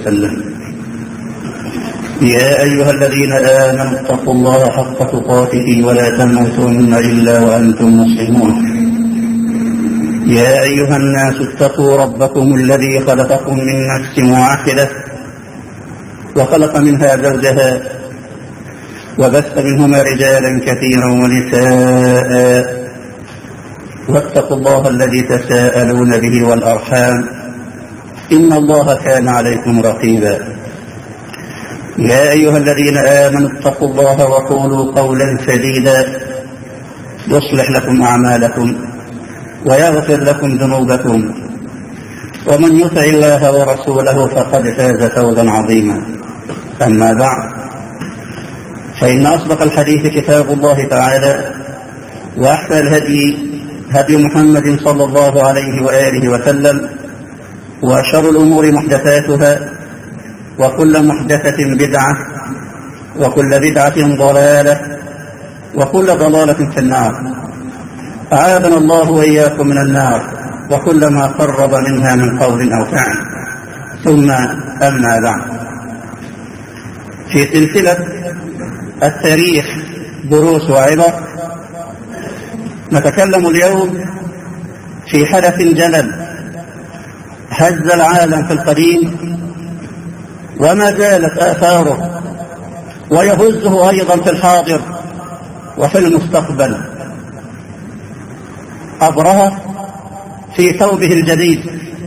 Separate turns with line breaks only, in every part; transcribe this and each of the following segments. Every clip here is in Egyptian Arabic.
وسلم يا أيها الذين آمنوا اتقوا الله حق تقاته ولا تموتن إلا وأنتم مسلمون يا أيها الناس اتقوا ربكم الذي خلقكم من نفس واحدة وخلق منها زوجها وبث منهما رجالا كثيرا ونساء واتقوا الله الذي تساءلون به والأرحام إن الله كان عليكم رقيبا يا أيها الذين آمنوا اتقوا الله وقولوا قولا سديدا يصلح لكم أعمالكم ويغفر لكم ذنوبكم ومن يطع الله ورسوله فقد فاز فوزا عظيما أما بعد فإن أصدق الحديث كتاب الله تعالى وأحسن الهدي هدي محمد صلى الله عليه وآله وسلم وشر الأمور محدثاتها وكل محدثة بدعة وكل بدعة ضلالة وكل ضلالة في النار أعاذنا الله وإياكم من النار وكل ما قرب منها من قول أو فعل ثم أما بعد في سلسلة التاريخ دروس وعبر نتكلم اليوم في حدث جلل هز العالم في القديم وما زالت آثاره ويهزه أيضا في الحاضر وفي المستقبل أبرهة في ثوبه الجديد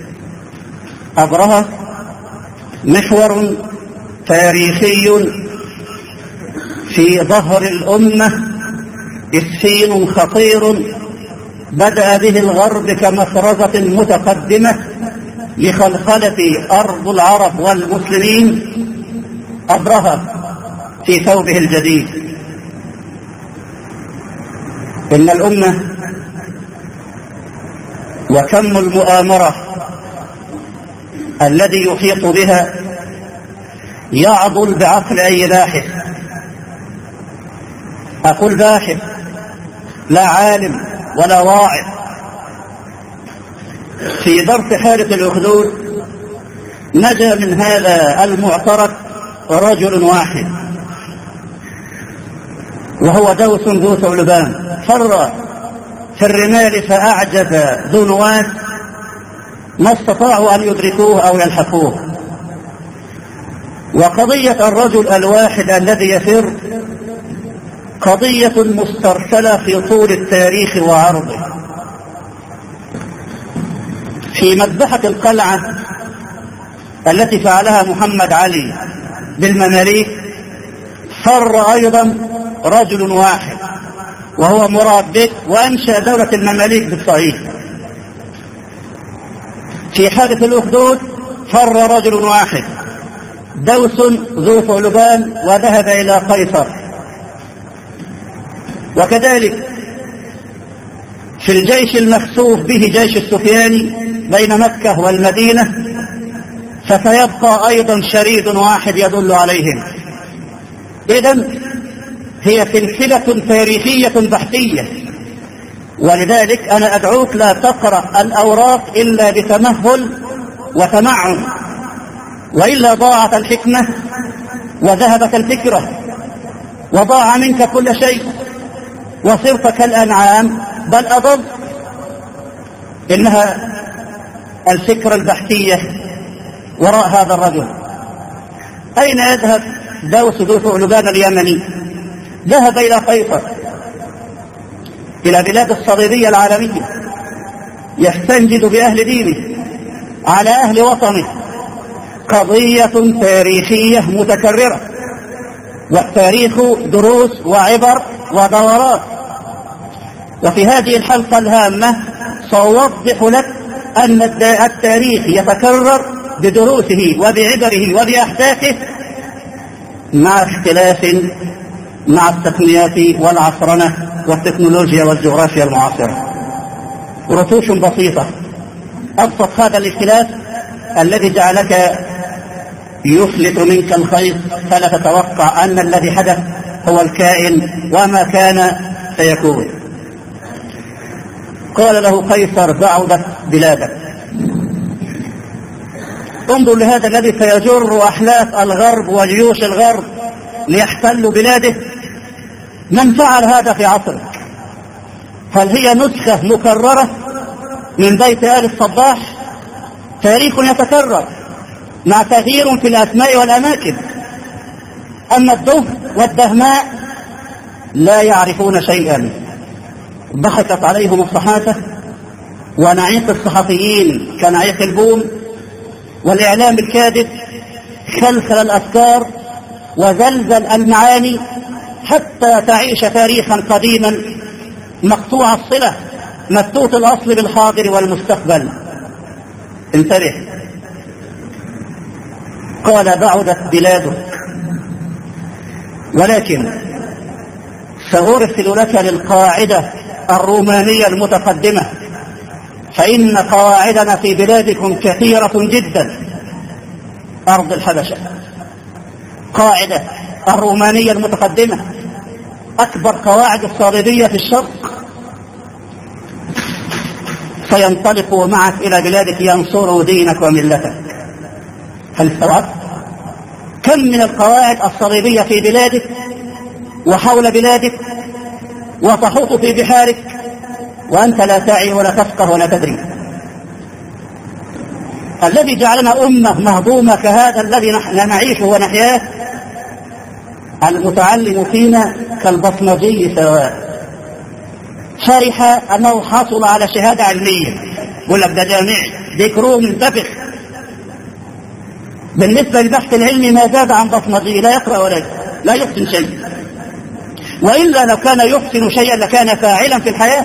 أبرهة محور تاريخي في ظهر الأمة إسفين خطير بدأ به الغرب كمفرزة متقدمة لخلخلة أرض العرب والمسلمين أبرهة في ثوبه الجديد إن الأمة وكم المؤامرة الذي يحيط بها يعضل بعقل أي باحث أقول باحث لا عالم ولا واعظ في ظرف حالة الأخدود نجا من هذا المعترك رجل واحد وهو دوس ذو ثعلبان فر في الرمال فأعجز ذو نواس ما استطاعوا أن يدركوه أو يلحقوه وقضية الرجل الواحد الذي يفر قضية مسترسلة في طول التاريخ وعرضه في مذبحة القلعة التي فعلها محمد علي بالمماليك فر أيضا رجل واحد وهو مراد بك وأنشأ دولة المماليك بالصعيد في حادث الأخدود فر رجل واحد دوس ذو ثعلبان وذهب إلى قيصر وكذلك في الجيش المخسوف به جيش السفياني بين مكة والمدينة فسيبقى أيضا شريد واحد يدل عليهم إذا هي سلسلة تاريخية بحثية ولذلك أنا أدعوك لا تقرأ الأوراق إلا بتمهل وتمعن وإلا ضاعت الحكمة وذهبت الفكرة وضاع منك كل شيء وصرت كالأنعام بل أضل إنها الفكرة البحثية وراء هذا الرجل أين يذهب دوس ذو ثعلبان اليمني ذهب إلى قيصر إلى بلاد الصليبية العالمية يستنجد بأهل دينه على أهل وطنه قضية تاريخية متكررة والتاريخ دروس وعبر ودورات وفي هذه الحلقة الهامة سأوضح لك أن التاريخ يتكرر بدروسه وبعبره وبأحداثه مع اختلاف مع التقنيات والعصرنة والتكنولوجيا والجغرافيا المعاصرة رتوش بسيطة أبسط هذا الاختلاف الذي جعلك يفلت منك الخيط فلا تتوقع أن الذي حدث هو الكائن وما كان سيكون قال له قيصر بعدت بلادك انظر لهذا الذي سيجر أحلاف الغرب وجيوش الغرب ليحتلوا بلاده من فعل هذا في عصرك هل هي نسخة مكررة من بيت آل الصباح تاريخ يتكرر مع تغيير في الأسماء والأماكن أما الدهر والدهماء لا يعرفون شيئا ضحكت عليهم الصحافة ونعيق الصحفيين كنعيق البوم والإعلام الكاذب خلخل الأفكار وزلزل المعاني حتى تعيش تاريخا قديما مقطوع الصلة مفتوت الأصل بالحاضر والمستقبل انتبه قال بعدت بلادك ولكن سأرسل لك للقاعدة الرومانية المتقدمة فإن قواعدنا في بلادكم كثيرة جدا أرض الحبشة قاعدة الرومانية المتقدمة أكبر قواعد الصليبية في الشرق فينطلقوا معك إلى بلادك ينصروا دينك وملتك هل استوعبت؟ كم من القواعد الصليبية في بلادك وحول بلادك وتحوط في بحارك وأنت لا تعي ولا تفقه ولا تدري الذي جعلنا أمة مهضومة كهذا الذي نحن نعيشه ونحياه المتعلم فينا كالبصمجي سواء فرح أنه حصل على شهادة علمية يقول لك ده جامعي ذكره منتفخ بالنسبة للبحث العلمي ما زاد عن بصمجي لا يقرأ ولا لا يحسن شيء وإلا لو كان يحسن شيئا لكان فاعلا في الحياة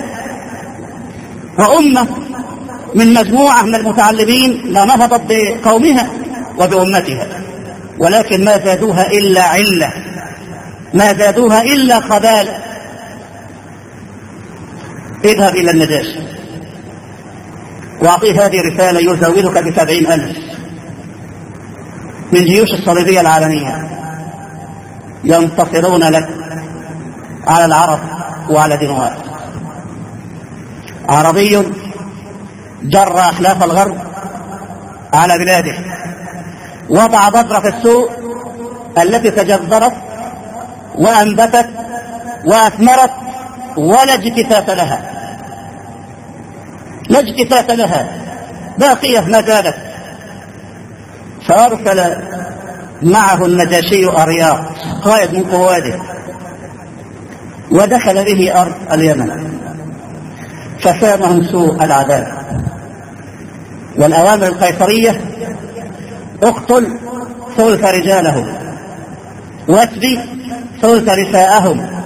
وأمة من مجموعة من المتعلمين لا نهضت بقومها وبأمتها ولكن ما زادوها إلا علة ما زادوها إلا خبالة اذهب إلى النجاشي وأعطيه هذه الرسالة يزودك بسبعين ألف من جيوش الصليبية العالمية ينتصرون لك على العرب وعلى دموات عربي جر أحلاف الغرب على بلاده وضع بذرة في السوق التي تجذرت وأنبتت وأثمرت ولا اجتثاث لها لا اجتثاث لها باقية ما زالت فأرسل معه النجاشي أرياط قائد من قواده ودخل به أرض اليمن فسامهم سوء العذاب والأوامر القيصرية اقتل ثلث رجالهم واسبي ثلث نساءهم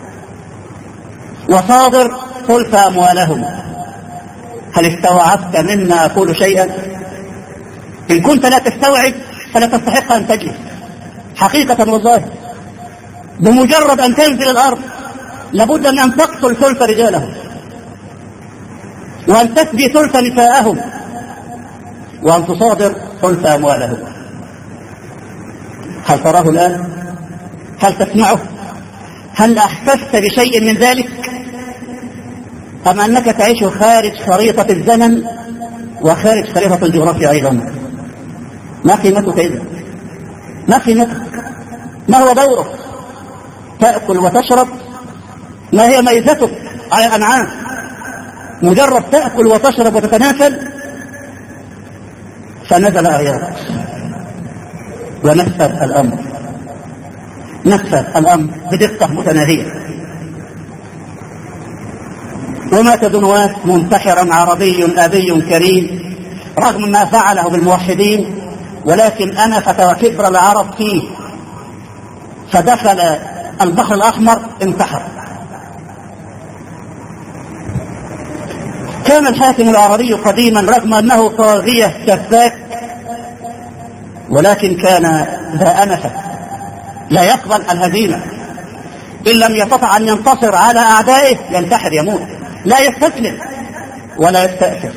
وصادر ثلث أموالهم هل استوعبت مما أقول شيئا إن كنت لا تستوعب فلا تستحق أن تجلس حقيقة والله بمجرد أن تنزل الأرض لابد من أن تقتل ثلث رجالهم وأن تسبي ثلث نساءهم وأن تصادر ثلث أموالهم هل تراه الآن؟ هل تسمعه؟ هل أحسست بشيء من ذلك؟ أم أنك تعيش خارج خريطة الزمن وخارج خريطة الجغرافيا أيضا ما قيمتك إذا ما قيمتك ما هو دورك تأكل وتشرب ما هي ميزتك على الأنعام مجرد تأكل وتشرب وتتناسل فنزل آيات ونفذ الأمر نفذ الأمر بدقة متناهية ومات دنواس منتحرا عربي أبي كريم رغم ما فعله بالموحدين ولكن أنفة وكبر العرب فيه فدخل البحر الأحمر انتحر كان الحاكم العربي قديما رغم أنه طاغية سفاك ولكن كان ذا أنفة لا يقبل الهزيمة إن لم يستطع أن ينتصر على أعدائه ينتحر يموت لا يستسلم ولا يستأثر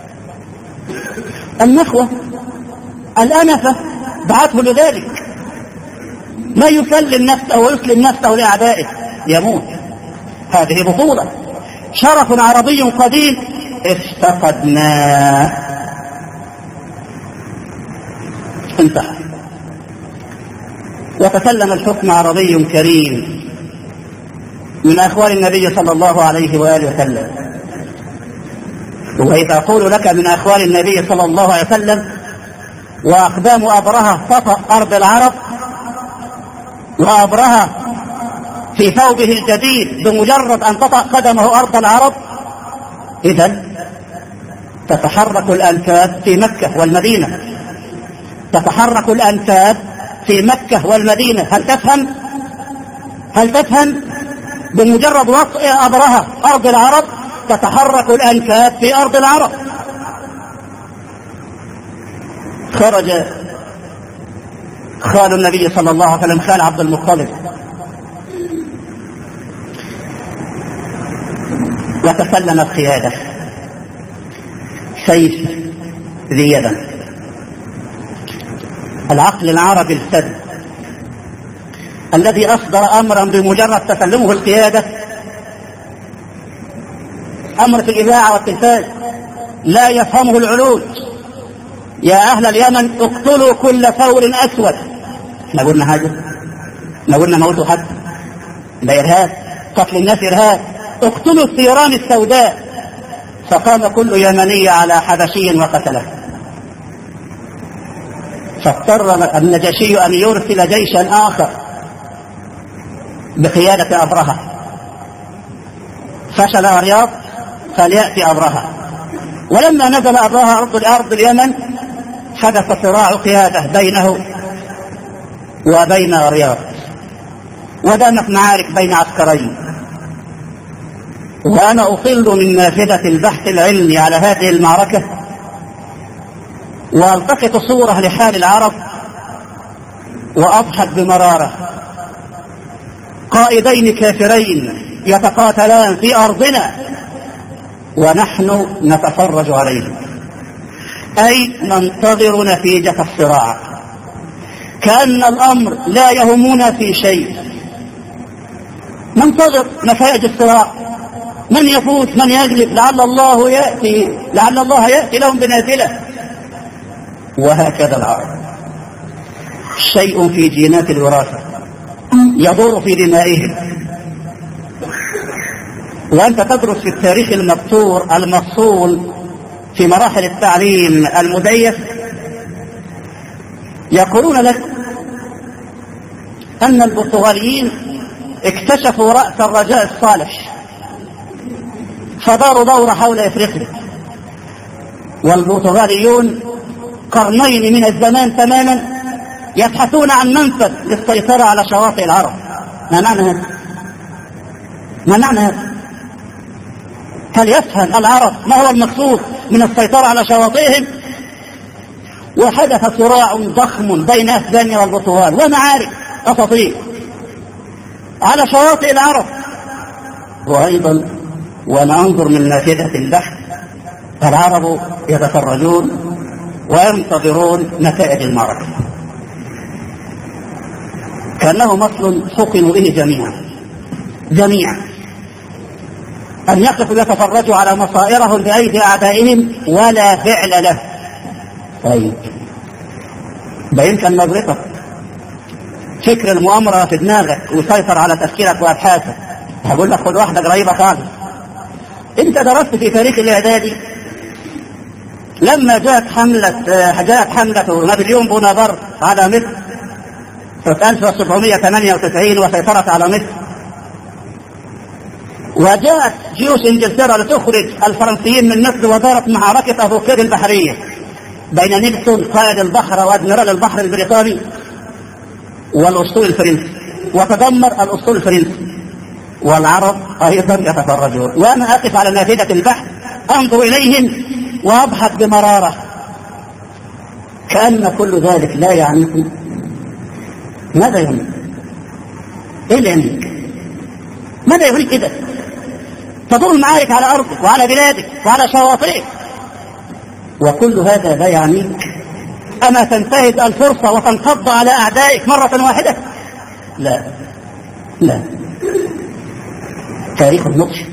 النخوة الأنفة دعته لذلك ما يسلم نفسه ويسلم نفسه لأعدائه يموت هذه بطولة شرف عربي قديم افتقدناه ينتهى وتكلم الحكم عربي كريم من أخوان النبي صلى الله عليه وآله وسلم وإذا أقول لك من أخوان النبي صلى الله عليه وسلم وأقدام أبرهة سطأ أرض العرب وأبرهة في ثوبه الجديد بمجرد أن تطأ قدمه أرض العرب إذا تتحرك الأنفاس في مكة والمدينة تتحرك الأنفاس في مكة والمدينة هل تفهم؟ هل تفهم؟ بمجرد وطئ أبرهة أرض العرب تتحرك الأنفاس في أرض العرب خرج خال النبي صلى الله عليه وسلم خال عبد المطلب وتسلم القيادة سيف ذي يد العقل العربي السد الذي أصدر أمرا بمجرد تسلمه القيادة أمر في الإذاعة والتلفاز لا يفهمه العلوج يا أهل اليمن اقتلوا كل ثور أسود احنا قلنا حاجة احنا قلنا موتوا حد ده إرهاب قتل الناس إرهاب اقتلوا الثيران السوداء فقام كل يمني على حبشي وقتله فاضطر النجاشي أن يرسل جيشا آخر بقيادة أبرهة فشل الرياض فليأتي أبرهة ولما نزل أبرهة أرض الأرض اليمن حدث صراع قيادة بينه وبين رياض ودامت معارك بين عسكرين وأنا أطل من نافذة البحث العلمي على هذه المعركة والتقط صورة لحال العرب وأضحك بمرارة قائدين كافرين يتقاتلان في أرضنا ونحن نتفرج عليهم أي ننتظر نتيجة الصراع كأن الأمر لا يهمنا في شيء ننتظر نتائج الصراع من يفوز من يغلب لعل الله يأتي لعل الله يأتي لهم بنافلة وهكذا العرب شيء في جينات الوراثة يضر في دمائهم وأنت تدرس في التاريخ المبتور المفصول في مراحل التعليم المديس يقولون لك أن البرتغاليين اكتشفوا رأس الرجاء الصالح فداروا دورة حول إفريقيا والبرتغاليون قرنين من الزمان تماما يبحثون عن منفذ للسيطرة على شواطئ العرب ما معنى هذا؟ ما معنى هذا؟ هل يفهم العرب ما هو المقصود من السيطرة على شواطئهم؟ وحدث صراع ضخم بين اسبانيا والبرتغال ومعارك اساطير على شواطئ العرب وايضا وانا انظر من نافذه البحث العرب يتفرجون وينتظرون نتائج المعركه كانه مصل فقنوا به جميعا جميعا ان يقفوا يتفرجوا على مصائرهم بايدي اعدائهم ولا فعل له طيب ده يمكن نظرتك فكر المؤامرة في دماغك ويسيطر على تفكيرك وأبحاثك هقول لك خد واحدة قريبة خالص أنت درست في تاريخ الإعدادي لما جاءت حملة جاءت حملة نابليون بونابرت على مصر سنة 1798 وسيطرت على مصر وجاءت جيوش انجلترا لتخرج الفرنسيين من مصر ودارت معركة أبو قير البحرية بين نيلسون قائد البحر وادميرال البحر البريطاني والاسطول الفرنسي وتدمر الاسطول الفرنسي والعرب ايضا يتفرجون وانا اقف على نافذه البحث انظر اليهم واضحك بمراره كان كل ذلك لا يعنيكم ماذا يعنيك؟ ايه اللي يعنيك؟ ماذا يعنيك كده؟ تدور المعارك على ارضك وعلى بلادك وعلى شواطئك وكل هذا لا يعنيك أما تنتهز الفرصة وتنقض على أعدائك مرة واحدة لا لا تاريخ مضحك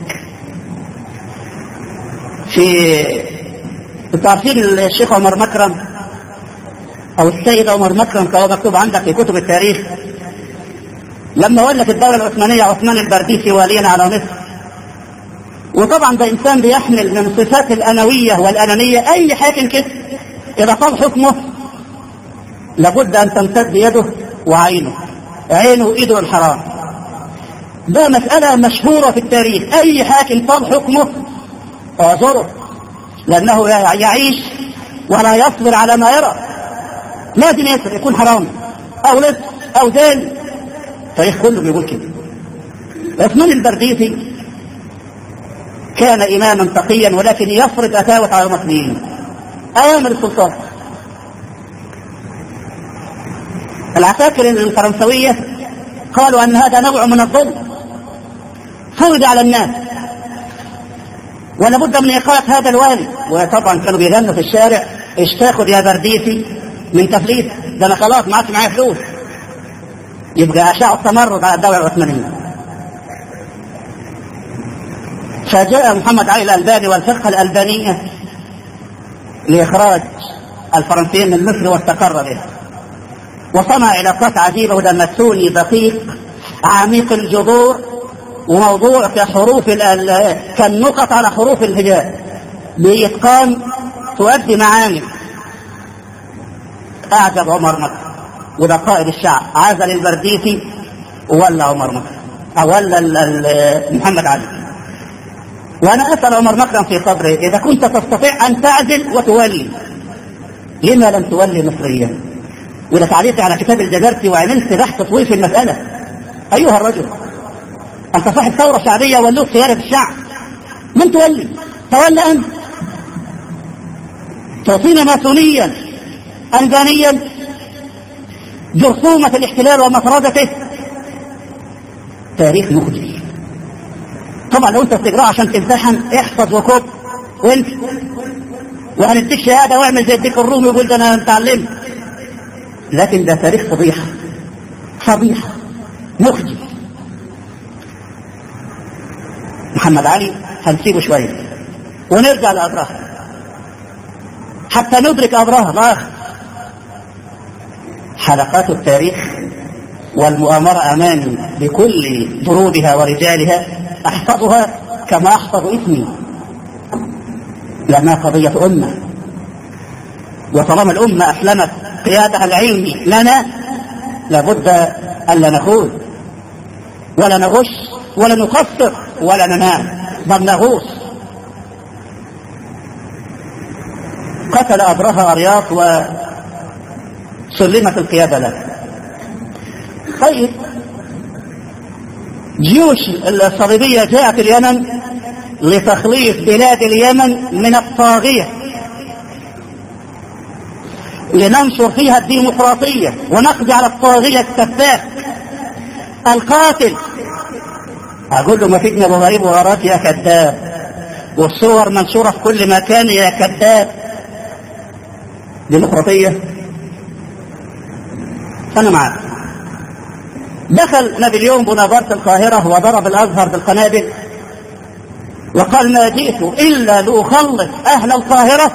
في تعرفين الشيخ عمر مكرم أو السيد عمر مكرم كما مكتوب عندك في كتب التاريخ لما ولت الدولة العثمانية عثمان البرديسي واليا على مصر وطبعا ده إنسان بيحمل من صفات الأنوية والأنانية أي حاكم كده إذا طال حكمه لابد أن تمتد يده وعينه عينه وإيده الحرام ده مسألة مشهورة في التاريخ أي حاكم طال حكمه اعذره لأنه يعيش ولا يصبر على ما يرى لازم يسر يكون حرام أو لص أو دين التاريخ كله بيقول كده عثمان البرديسي كان إماما تقيا ولكن يفرض أتاوة على المصريين أيام السلطان العساكر الفرنسوية قالوا أن هذا نوع من الظلم فرض على الناس ولا بد من إيقاف هذا الوالي وطبعا كانوا بيغنوا في الشارع ايش تاخد يا برديسي من تفليس ده انا خلاص ما عادش معايا فلوس يبقى اشاع التمرد على الدوله العثمانيه فجاء محمد علي الالباني والفرقه الالبانيه لاخراج الفرنسيين من مصر واستقر به وصنع علاقات عجيبه وده مسوني دقيق عميق الجذور وموضوع كحروف كالنقط على حروف الهجاء بإتقان تؤدي معاني أعجب عمر مكة وده قائد الشعب عزل البرديسي وولى عمر مكة أو ولى محمد علي وأنا أسأل عمر مكرم في قبره إذا كنت تستطيع أن تعزل وتولي لما لم تولي مصريا وده تعليقي على كتاب الجزرتي وعملت بحث طويل في المسألة أيها الرجل أنت صاحب ثورة شعبية ولوك خيارة الشعب من تولي تولى أنت تعطينا ماسونيا أنزانيا جرثومة الاحتلال ومطردته تاريخ مخجل طبعا لو انت بتقراه عشان تمتحن احفظ وكب وانت وهنديك شهاده واعمل زي الديك الرومي ويقول ده انا اتعلمت لكن ده تاريخ فضيحه فضيحه مخجل محمد علي هنسيبه شويه ونرجع لأبرهة حتى ندرك أبرهة الآخر حلقات التاريخ والمؤامرة أمامي بكل ضروبها ورجالها أحفظها كما أحفظ اسمي لأنها قضية أمة وطالما الأمة أسلمت قيادها العلمي لنا لابد ألا نخوض ولا نغش ولا نقصر ولا ننام بل نغوص قتل أبرهة أرياط وسلمت القيادة له طيب جيوش الصليبية جاءت اليمن لتخليص بلاد اليمن من الطاغية لننشر فيها الديمقراطية ونقضي على الطاغية السفاك القاتل أقول له ما في ابن أبو غريب وغرات يا كذاب والصور منشورة في كل مكان يا كذاب ديمقراطية أنا معك دخل نابليون بونابرت القاهرة وضرب الأزهر بالقنابل وقال ما جئت إلا لأخلص أهل القاهرة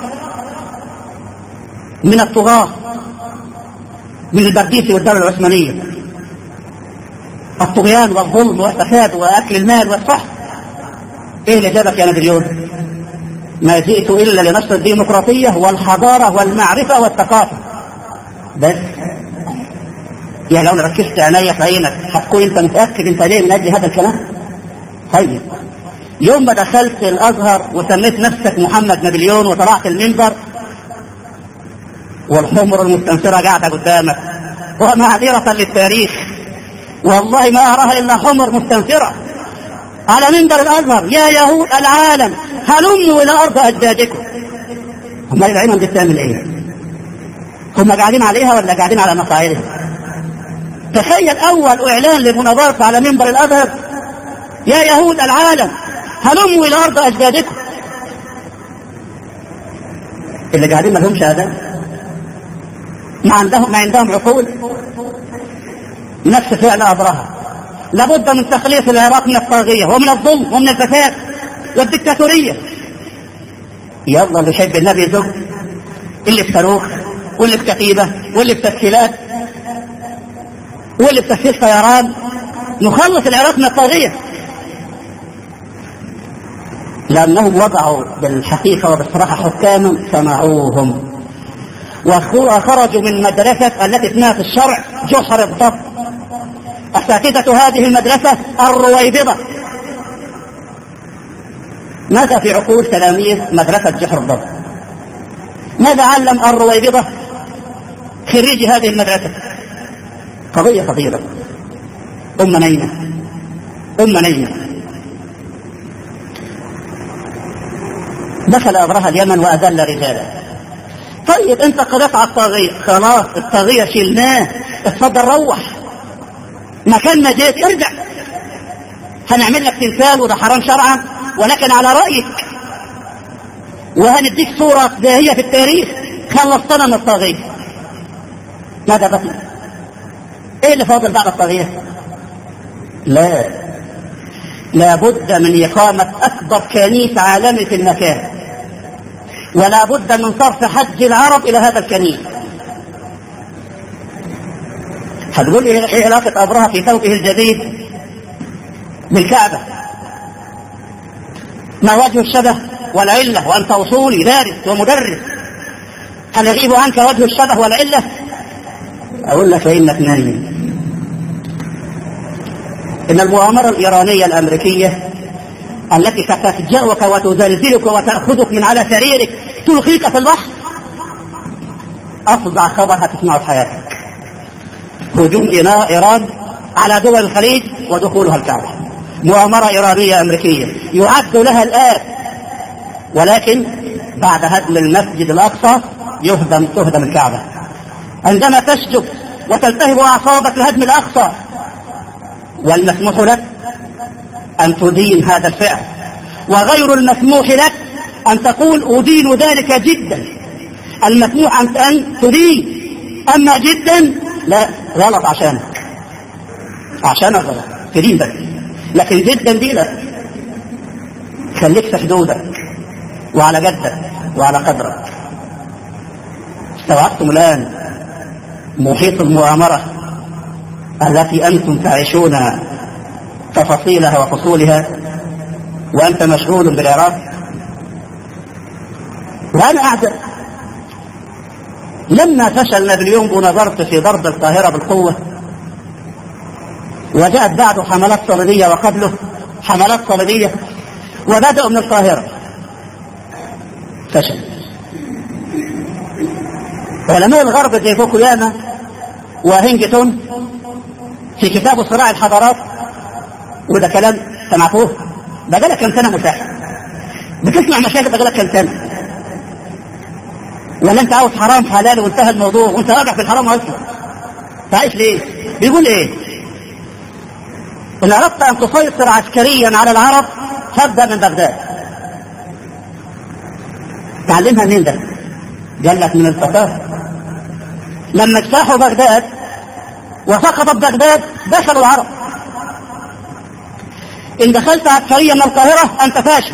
من الطغاة من البرديسي والدولة العثمانية الطغيان والظلم والفساد وأكل المال والصح إيه اللي جابك يا نابليون؟ ما جئت إلا لنشر الديمقراطية والحضارة والمعرفة والثقافة بس يعني لو ركزت عينيا في عينك هتكون انت متاكد انت ليه من اجل هذا الكلام؟ طيب يوم ما دخلت الازهر وسميت نفسك محمد نابليون وطلعت المنبر والحمر المستنصره قاعده قدامك ومعذره للتاريخ والله ما اراها الا حمر مستنصره على منبر الازهر يا يهود العالم هلموا الى ارض اجدادكم هم العلم دي بتعمل ايه؟ هم قاعدين عليها ولا قاعدين على مقاعدهم؟ تخيل أول إعلان لمناظرة على منبر الأزهر يا يهود العالم هلموا إلى أرض أجدادكم اللي قاعدين ما لهمش آداب ما عندهم ما عندهم عقول نفس فعل أبرهة لابد من تخليص العراق من الطاغية ومن الظلم ومن الفساد والدكتاتورية يلا اللي شايف النبي زوج اللي في صاروخ واللي في كتيبة واللي في تسهيلات واللي في تسهيل طيران نخلص العراق من الطاغية لأنهم وضعوا بالحقيقة وبالصراحة حكاما صنعوهم وخرجوا من مدرسة التي اسمها في الشرع جحر الضب أساتذة هذه المدرسة الرويبضة ماذا في عقول تلاميذ مدرسة جحر الضب ماذا علم الرويبضة خريج هذه المدرسة قضية خطيرة أم نيمة أم نيمة دخل أبرهة اليمن وأذل رجاله طيب انت قضيت على الطاغية خلاص الطاغية شلناه اتفضل روح مكان ما جيت ارجع هنعمل لك تمثال وده حرام شرعا ولكن على رأيك وهنديك صورة زي هي في التاريخ خلصتنا من الطاغية ماذا بقي ايه اللي فاضل بعد الطاغية لا لابد من إقامة أكبر كنيس عالمي في المكان ولا بد من صرف حج العرب إلى هذا الكنيس هتقول لي ايه علاقة أبرهة في ثوبه الجديد بالكعبة ما وجه الشبه والعلة وأنت أصولي دارس ومدرس هل يغيب عنك وجه الشبه والعلة أقول لك فإنك نايم إن المؤامرة الإيرانية الأمريكية التي ستفجأك وتزلزلك وتأخذك من على سريرك تلقيك في البحر أفظع خبر هتسمعه في حياتك هجوم إيران على دول الخليج ودخولها الكعبة مؤامرة إيرانية أمريكية يعد لها الآن ولكن بعد هدم المسجد الأقصى يهدم تهدم الكعبة عندما تشجب وتلتهب أعصابك لهدم الأقصى والمسموح لك أن تدين هذا الفعل وغير المسموح لك أن تقول أدين ذلك جدا المسموح أن تدين أما جدا لا غلط عشانك عشانك غلط تدين بس لكن جدا دي لا خليك في حدودك وعلى جدك وعلى قدرك استوعبتم الآن محيط المؤامرة التي أنتم تعيشون تفاصيلها وفصولها وأنت مشغول بالعراق وأنا أعجب لما فشل نابليون بونابرت في ضرب القاهرة بالقوة وجاءت بعده حملات صليبية وقبله حملات صليبية وبدأوا من القاهرة فشل علماء الغرب زي فوكوياما وهينجتون في كتابه صراع الحضارات وده كلام سمعتوه بقالك كم سنة مساحة بتسمع مشاكل بقالك كم سنة ولا انت عاوز حرام حلال وانتهى الموضوع وانت راجع في الحرام اصلا تعيش ليه بيقول ايه ان اردت ان تسيطر عسكريا على العرب فابدا من بغداد تعلمها مين ده قال لك من الفتاه لما اجتاحوا بغداد وسقطت بغداد دخلوا العرب ان دخلت عسكريا من القاهره انت فاشل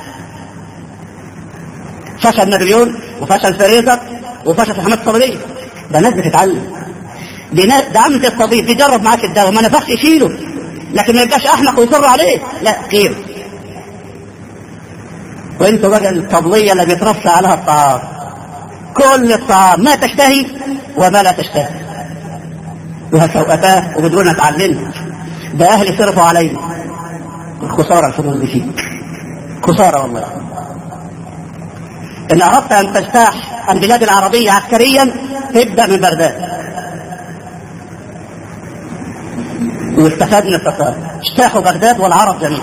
فشل نابليون وفشل فريزر وفشل حماد الصبرية ده ناس بتتعلم دي ناس ده عمة الطبيب بيجرب معاك الدواء ما نفعش يشيله لكن ما يبقاش احمق ويصر عليه لا خير وانتوا بقى الطبلية اللي بيترص عليها الطعام كل الطعام ما تشتهي وما لا تشتهي وهسوقتاه وبدون اتعلمت ده اهلي صرفوا علينا الخسارة الفلوس دي فيك خسارة والله إن أردت أن تجتاح البلاد العربية عسكريا تبدأ من بغداد واستفاد من التتار اجتاحوا بغداد والعرب جميعا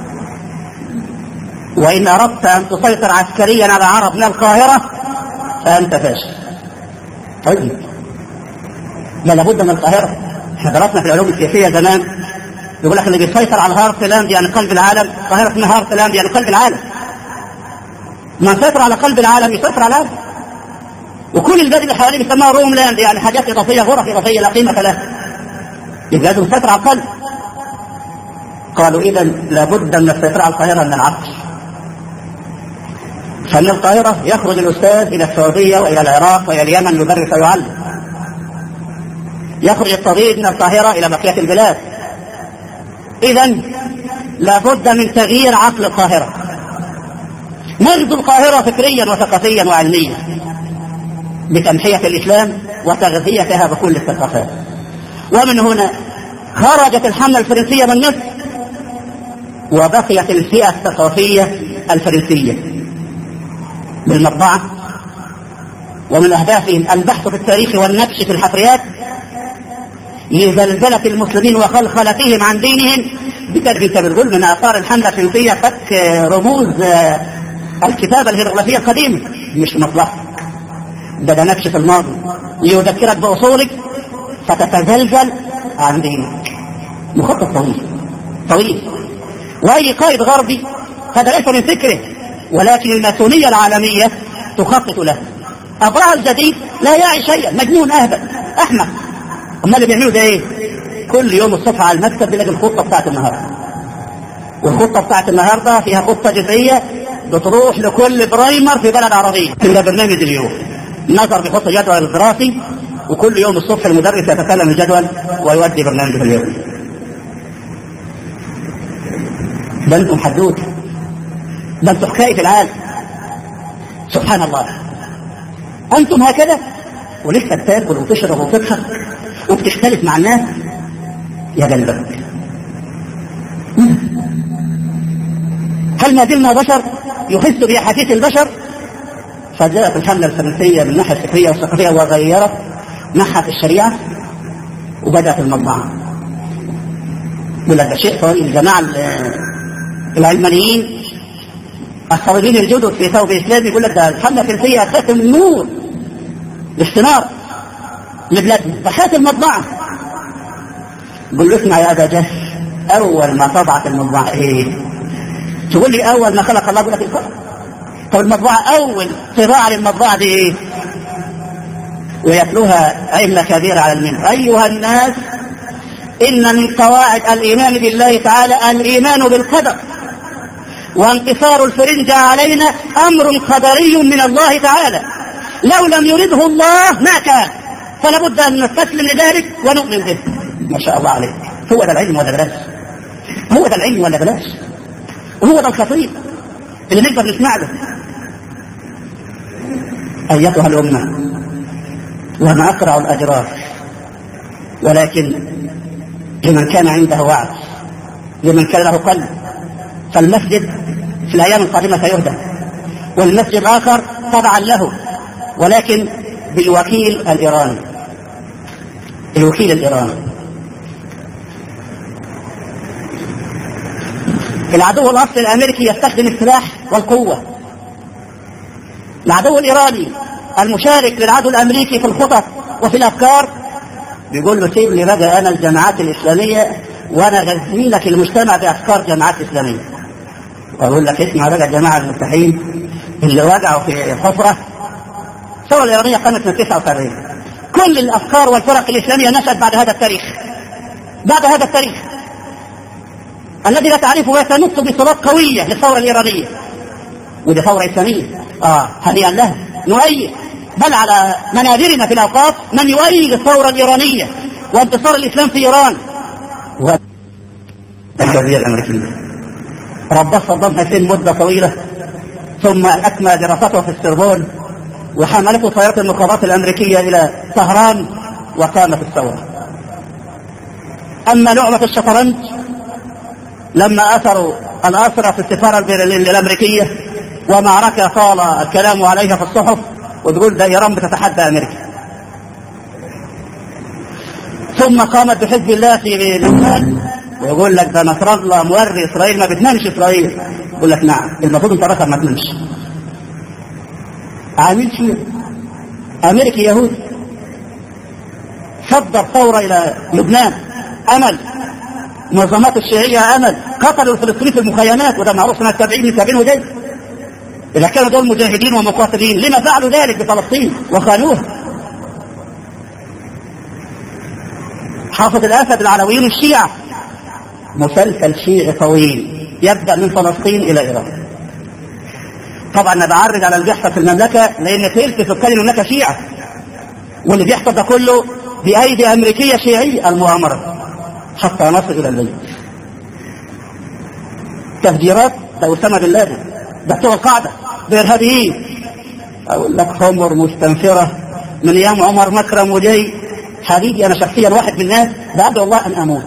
وإن أردت أن تسيطر عسكريا على العرب من القاهرة فأنت فاشل طيب لا لابد من القاهرة احنا درسنا في العلوم السياسية زمان يقول لك اللي بيسيطر على هارتلاند يعني قلب العالم القاهرة اسمها هارتلاند يعني قلب العالم من سيطر على قلب العالم يسيطر على العالم وكل البلاد اللي حواليه بيسموها روم لاند يعني حاجات اضافيه غرف اضافيه لا قيمه لها يبقى لازم يسيطر على القلب قالوا اذا لابد من السيطره على القاهره من العقل فمن القاهرة يخرج الأستاذ إلى السعودية وإلى العراق وإلى اليمن يدرس ويعلم يخرج الطبيب من القاهرة إلى بقية البلاد إذا لابد من تغيير عقل القاهرة نغزو القاهرة فكريا وثقافيا وعلميا بتمحية الإسلام وتغذيتها بكل الثقافات ومن هنا خرجت الحملة الفرنسية من مصر وبقيت الفئة الثقافية الفرنسية بالمطبعة ومن أهدافهم البحث في التاريخ والنبش في الحفريات لزلزلة المسلمين وخلخلتهم عن دينهم بتربية بالغل من آثار الحملة الفرنسية فك رموز الكتابة الهيروغليفية القديمة مش مصلحة ده ده نبش في الماضي ليذكرك بأصولك فتتزلزل عن دينك مخطط طويل طويل وأي قائد غربي هذا ليس من فكره ولكن الماسونية العالمية تخطط له أبراه الجديد لا يعي شيئا مجنون أهبل أحمق أما اللي بيعملوا ده إيه كل يوم الصبح على المكتب بيلاقي الخطة بتاعت النهاردة والخطة بتاعت النهاردة فيها خطة جزئية بتروح لكل برايمر في بلد عربية ده برنامج اليوم نظر بيحط جدول الدراسي وكل يوم الصبح المدرس يتكلم الجدول ويودي برنامج اليوم ده انتم حدوته ده انتم حكاية العالم سبحان الله انتم هكذا ولسه بتاكل وتشرب وتضحك وبتختلف مع الناس يا قلبك هل ما زلنا بشر يحس بأحاسيس البشر فجاءت الحملة الفرنسية من الناحية الفكرية والثقافية وغيرت ناحية الشريعة وبدأت المطبعة يقول لك ده شيء طويل الجماعة العلمانيين الصليبيين الجدد في ثوب اسلامي يقول لك ده الحمله الفرنسيه اساس النور الاستنار لبلادنا فحات المطبعه قل له اسمع يا ابا جهل اول ما طبعت المطبعه ايه؟ تقول لي اول ما خلق الله يقول لك القرآن طب المطبعه اول طباعه للمطبعه دي ايه؟ ويتلوها ائمه كبيره على المنبر ايها الناس ان من قواعد الايمان بالله تعالى الايمان بالقدر وانتصار الفرنجة علينا أمر قدري من الله تعالى لو لم يرده الله ما كان فلا بد أن نستسلم لذلك ونؤمن به ما شاء الله عليك هو ده العلم ولا بلاش هو ده العلم ولا بلاش وهو ده الخطيب اللي نقدر نسمع له أيتها الأمة وما أقرع الأجراس ولكن لمن كان عنده وعي لمن كان له قلب فالمسجد في الأيام القادمة سيهدى والمسجد الآخر تبعا له ولكن بالوكيل الإيراني الوكيل الإيراني العدو الأصلي الأمريكي يستخدم السلاح والقوة العدو الإيراني المشارك للعدو الأمريكي في الخطط وفي الأفكار بيقول له سيب لي بقى أنا الجماعات الإسلامية وأنا غذي لك المجتمع بأفكار جماعات إسلامية واقول لك اسمع بقى الجماعه المفتاحين اللي وقعوا في الحفره الثوره الايرانيه قامت من 79 كل الافكار والفرق الاسلاميه نشات بعد هذا التاريخ بعد هذا التاريخ الذي لا تعرفه ويتنط بصلات قويه للثوره الايرانيه ودي ثوره اسلاميه اه هنيئا لها نؤيد بل على منابرنا في الاوقاف من يؤيد الثوره الايرانيه وانتصار الاسلام في ايران و... الجمهوريه الامريكيه رباه صدام حسين مدة طويلة ثم أكمل دراسته في السربون وحملته طيارة المخابرات الأمريكية إلى طهران وقامت الثورة أما لعبة الشطرنج لما أثروا الأسرى في السفارة الأمريكية ومعركة طال الكلام عليها في الصحف وتقول ده إيران بتتحدى أمريكا ثم قامت بحزب الله في لبنان ويقول لك ده نصر الله موري اسرائيل ما بتنامش اسرائيل يقول لك نعم المفروض انت راسك ما تنامش عامل شيء امريكي يهودي صدر ثوره الى لبنان امل منظمات الشيعيه امل قتلوا الفلسطينيين في المخيمات وده معروف سنه 70 من 70 وجاي اذا كانوا دول مجاهدين ومقاتلين لما فعلوا ذلك بفلسطين وخانوها حافظ الاسد العلويين الشيعه مسلسل شيعي طويل يبدأ من فلسطين إلى إيران طبعا انا بعرج على اللي بيحصل في المملكه لان ثلث سكان المملكه شيعه واللي بيحصل ده كله بايدي امريكيه شيعيه المؤامره حتى نصل الى البيت تفجيرات ده اسامه بن لادن ده بتوع القاعده ده ارهابيين اقول لك حمر مستنفره من ايام عمر مكرم وجاي حبيبي انا شخصيا واحد من الناس بدعو الله ان اموت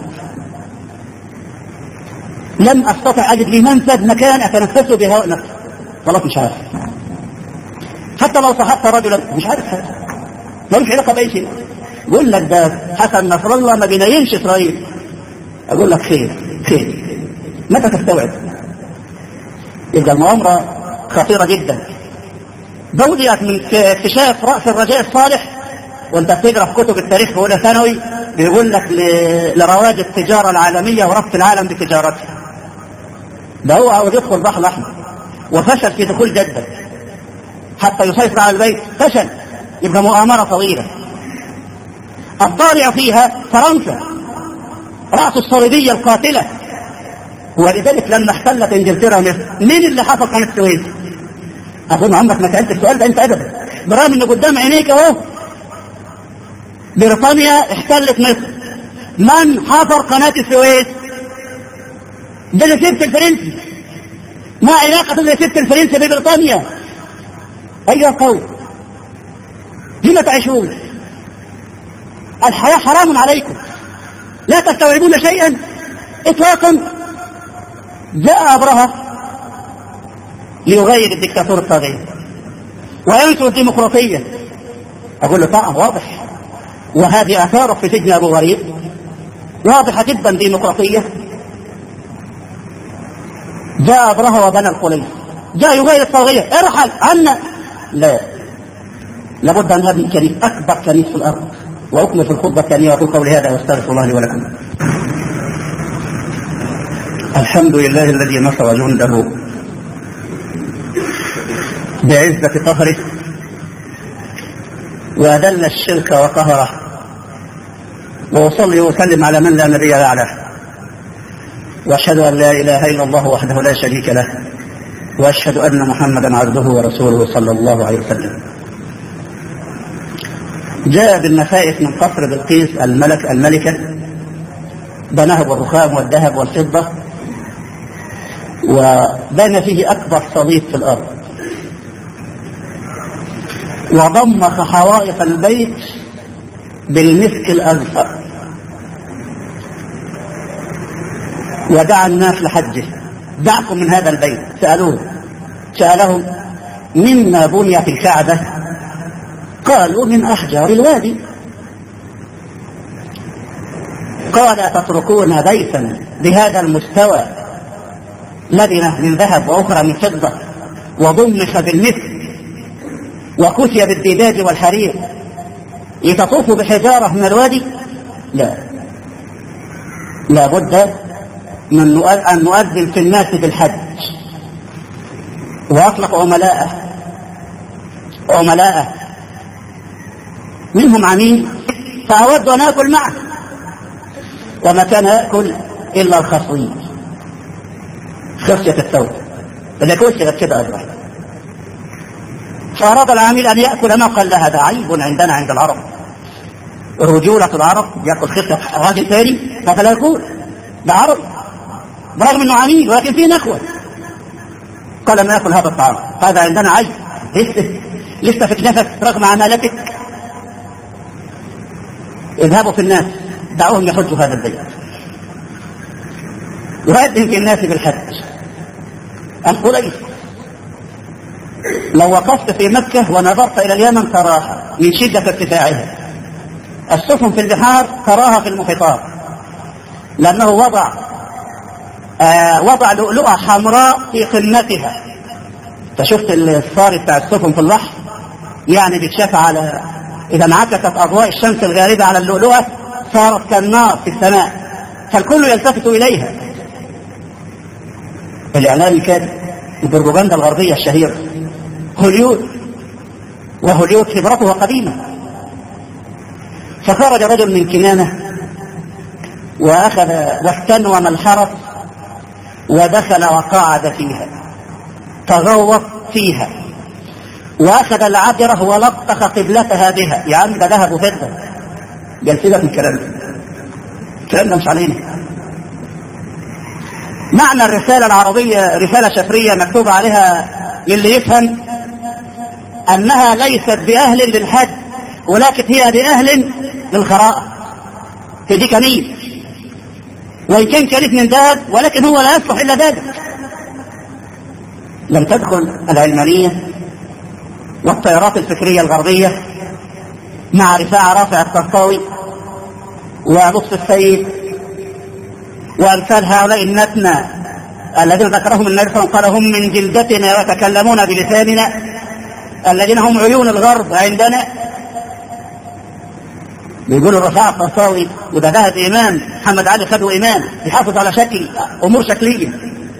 لم استطع اجد لي منفذ مكان اتنفسه بهواء نفسي خلاص مش عارف حتى لو صحبت رجلا مش عارف حاجه ملوش علاقه باي شيء يقول لك ده حسن نصر الله ما بينيمش اسرائيل اقول لك خير خير متى تستوعب يبقى المؤامره خطيره جدا بوديت من اكتشاف راس الرجاء الصالح وانت بتقرا في كتب التاريخ في اولى ثانوي بيقول لك لرواج التجاره العالميه وربط العالم بتجارتها ده هو عاوز يدخل البحر الاحمر وفشل في دخول جده حتى يسيطر على البيت فشل يبقى مؤامره طويله الطالع فيها فرنسا رأس الصليبية القاتلة ولذلك لما احتلت انجلترا مصر مين اللي حفر قناة السويس؟ أظن عمرك ما سألت السؤال ده أنت أبدا برغم إنه قدام عينيك أهو بريطانيا احتلت مصر من حفر قناة السويس؟ ده السبت الفرنسي ما علاقة السبت الفرنسي ببريطانيا؟ أيها القوم لما تعيشون؟ الحياة حرام عليكم لا تستوعبون شيئا اطلاقا جاء ابرهه ليغير الدكتاتور الطاغية وينشر الديمقراطية اقول له طبعا واضح وهذه اثاره في سجن ابو غريب واضحة جدا ديمقراطية جاء ابرهه وبنى القليل جاء يغير الطاغية ارحل عنا لا لابد ان هذه كنيسة اكبر كنيسة في الارض واكمل في الخطبه الثانيه واقول قولي هذا واستغفر الله لي ولكم. الحمد لله الذي نصر جنده بعزة قهره وأذل الشرك وقهره وأصلي وأسلم على من لا نبي بعده وأشهد أن لا إله إلا الله وحده لا شريك له وأشهد أن محمدا عبده ورسوله صلى الله عليه وسلم جاء بالنفائس من قصر بلقيس الملك الملكة بناه بالرخام والذهب والفضة وبنى فيه أكبر صليب في الأرض وضمخ حوائط البيت بالمسك الأزفر ودعا الناس لحجه دعكم من هذا البيت سألوه سألهم مما بنيت الكعبة قالوا من أحجار الوادي قال تتركون بيتا بهذا المستوى لبنة من ذهب وأخرى من فضة وضمخ بالمثل وكسي بالديباج والحرير لتطوفوا بحجارة من الوادي لا لا بد من أن نؤذن في الناس بالحج وأطلق عملاءه عملاءه منهم عميل فأود أن آكل معه وما كان يأكل إلا الخصيب خصية الثوب إذا كسرت كده أجرح فأراد العامل أن يأكل ما قال له هذا عيب عندنا عند العرب رجولة العرب يأكل خصية راجل ثاني فلا يقول ده عرب برغم أنه عميل ولكن فيه نخوة قال ما يأكل هذا الطعام هذا عندنا عيب لسه لسه في نفس رغم عمالتك اذهبوا في الناس دعوهم يحجوا هذا البيت يؤذن في الناس بالحج القريش لو وقفت في مكة ونظرت إلى اليمن تراها من شدة ارتفاعها السفن في البحار تراها في المحيطات لأنه وضع آه وضع لؤلؤة حمراء في قمتها فشفت الصار بتاع السفن في البحر يعني بتشاف على إذا انعكست أضواء الشمس الغاربة على اللؤلؤة صارت كالنار في السماء فالكل يلتفت إليها الإعلام الكاذب البروباغندا الغربية الشهيرة هوليود وهوليود خبرتها قديمة فخرج رجل من كنانة وأخذ واستنوم الحرس ودخل وقعد فيها تغوط فيها واخذ العبرة ولطخ قبلتها بها يا عم ده ذهب وفضة قال سيبك من الكلام ده الكلام ده مش علينا معنى الرسالة العربية رسالة شفرية مكتوب عليها للي يفهم أنها ليست بأهل للحج ولكن هي بأهل للقراءة في دي كنيس وإن كان كنيس من ذهب ولكن هو لا يصلح إلا ذلك لم تدخل العلمانية والتيارات الفكرية الغربية مع رفاعة رافع الطرطاوي ولطف السيد وأمثال هؤلاء النتنى الذين ذكرهم النبي صلى الله عليه وسلم قال هم من جلدتنا ويتكلمون بلساننا الذين هم عيون الغرب عندنا بيقولوا الرفاعة الطرطاوي وده ذهب إمام محمد علي خده إمام يحافظ على شكل أمور شكلية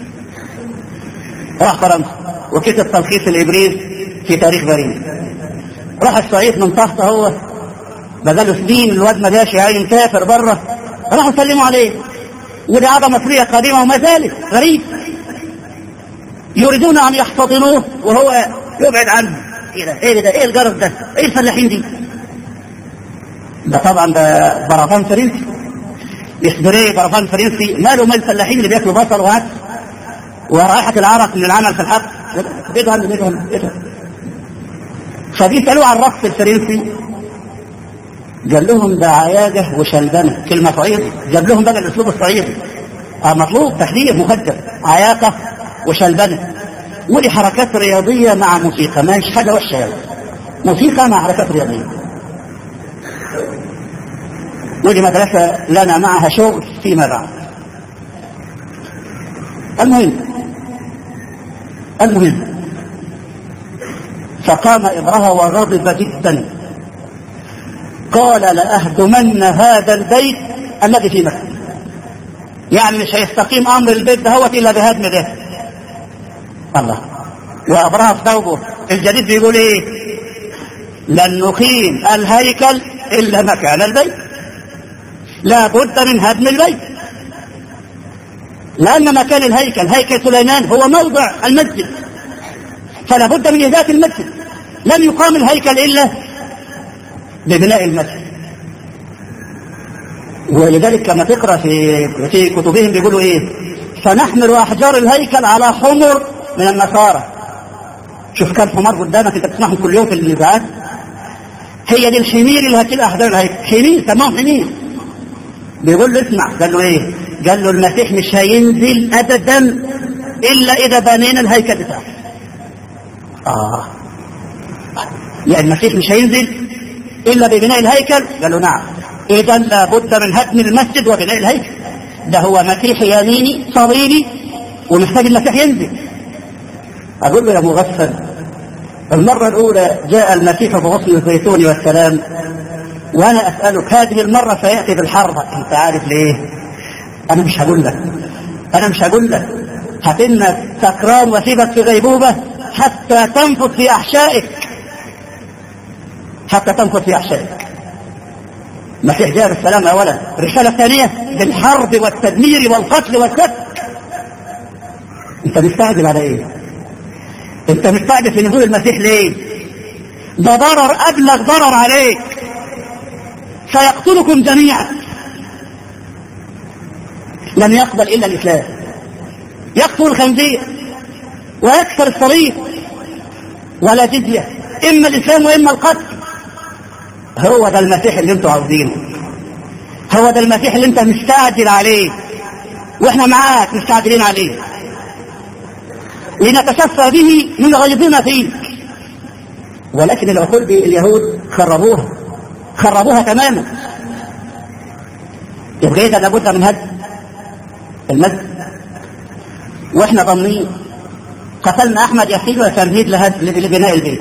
راح فرنسا وكتب تلخيص الإبريز في تاريخ باريس راح الصعيد من تحت هو بقاله سنين الواد ما جاش عين كافر بره راحوا سلموا عليه ودي عادة مصرية قديمة وما زالت غريب يريدون أن يحتضنوه وهو يبعد عنه ايه ده ايه ده ايه الجرس ده ايه الفلاحين دي ده طبعا ده برفان فرنسي يخبريه برفان فرنسي ماله مال الفلاحين اللي بياكلوا بصل وعدس ورائحة العرق اللي العمل في الحق بيدهم بيدهم بيدهم فبيسألوه عن الرقص الفرنسي قال لهم ده عياجة وشلبنة كلمة صعيدي جاب لهم بقى الأسلوب الصعيدي آه مطلوب تحذير مخدر عياقة وشلبنة ودي حركات رياضية مع موسيقى ما هيش حاجة وحشة يعني موسيقى مع حركات رياضية ودي مدرسة لنا معها شغل فيما بعد المهم المهم فقام إبرهة وغضب جدا قال لأهدمن هذا البيت الذي في مكة يعني مش هيستقيم أمر البيت ده إلا بهدم ده الله وأبرهة في ثوبه الجديد بيقول إيه لن نقيم الهيكل إلا مكان البيت لا بد من هدم البيت لأن مكان الهيكل هيكل سليمان هو موضع المسجد فلا بد من إهداء المسجد لم يقام الهيكل إلا ببناء المسجد ولذلك كما تقرأ في في كتبهم بيقولوا إيه سنحمل أحجار الهيكل على حمر من النصارى شوف كم حمار قدامك انت بتسمعهم كل يوم في الإذاعات هي دي الحمير اللي هتبقى أحجار الهيكل حمير تمام حمير بيقول له اسمع قال له ايه قال له المسيح مش هينزل ابدا الا اذا بنينا الهيكل بتاعه اه يعني المسيح مش هينزل الا ببناء الهيكل قال له نعم اذا لابد من هدم المسجد وبناء الهيكل ده هو مسيح يميني صليبي ومحتاج المسيح ينزل اقول له يا مغفل المرة الأولى جاء المسيح بغصن الزيتون والسلام وانا اسالك هذه المره سياتي بالحرب انت عارف ليه انا مش هقول لك انا مش هقول لك هتنك سكران وسيبك في غيبوبه حتى تنفذ في احشائك حتى تنفذ في احشائك مسيح جاء بالسلام اولا الرساله الثانيه بالحرب والتدمير والقتل والسفك انت مستعجل على ايه انت مستعجل في نزول المسيح ليه ده ضرر ابلغ ضرر عليك سيقتلكم جميعا لن يقبل الا الاسلام يقتل الخنزير ويكسر الصليب ولا جزيه اما الاسلام واما القتل هو ده المسيح اللي انتوا عاوزينه هو ده المسيح اللي انت مستعجل عليه واحنا معاك مستعجلين عليه لنتشفى به من غيظنا فيه ولكن العقول اليهود خربوها خربوها تماما يبقى اذا لابد من هدم المسجد واحنا ضامنين قتلنا احمد ياسين وتمهيد لبناء البيت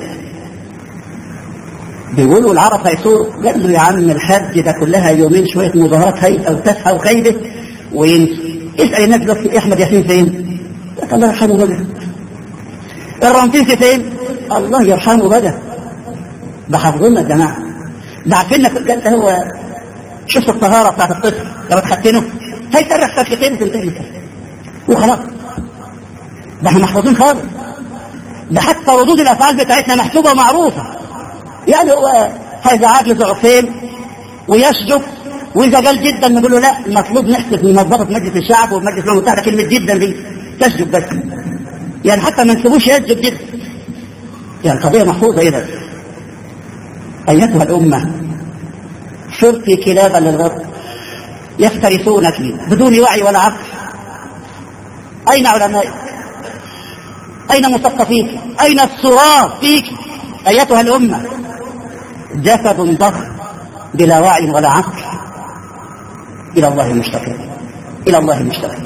بيقولوا العرب هيثور قال له يا عم الحج ده كلها يومين شويه مظاهرات هيئه وتافهه وخايبه وينسوا اسال الناس دلوقتي احمد ياسين فين؟ الله يرحمه بقى الرمسيسي فين؟ الله يرحمه بقى ده حافظونا يا جماعه ده عارفين قال هو شوف الطهارة بتاعت الطفل لما تختنه هيسرح فتحتين وتنتهي وخلاص ده احنا محفوظين خالص ده حتى فردود الافعال بتاعتنا محسوبه ومعروفه يعني هو هيزعج له ضعفين ويشجب واذا قال جدا نقول له لا المفروض نحسب من منظمه مجلس الشعب ومجلس الامم المتحده كلمه جدا دي تشجب بس يعني حتى ما نسيبوش يشجب جدا يعني قضيه محفوظه اذا ايتها الامه صرت كلابا للغرب يفترسونك بدون وعي ولا عقل اين علمائك اين مثقفيك اين الصراخ فيك ايتها الامه جسد ضخم بلا وعي ولا عقل إلى الله المشتكى إلى الله المشتكى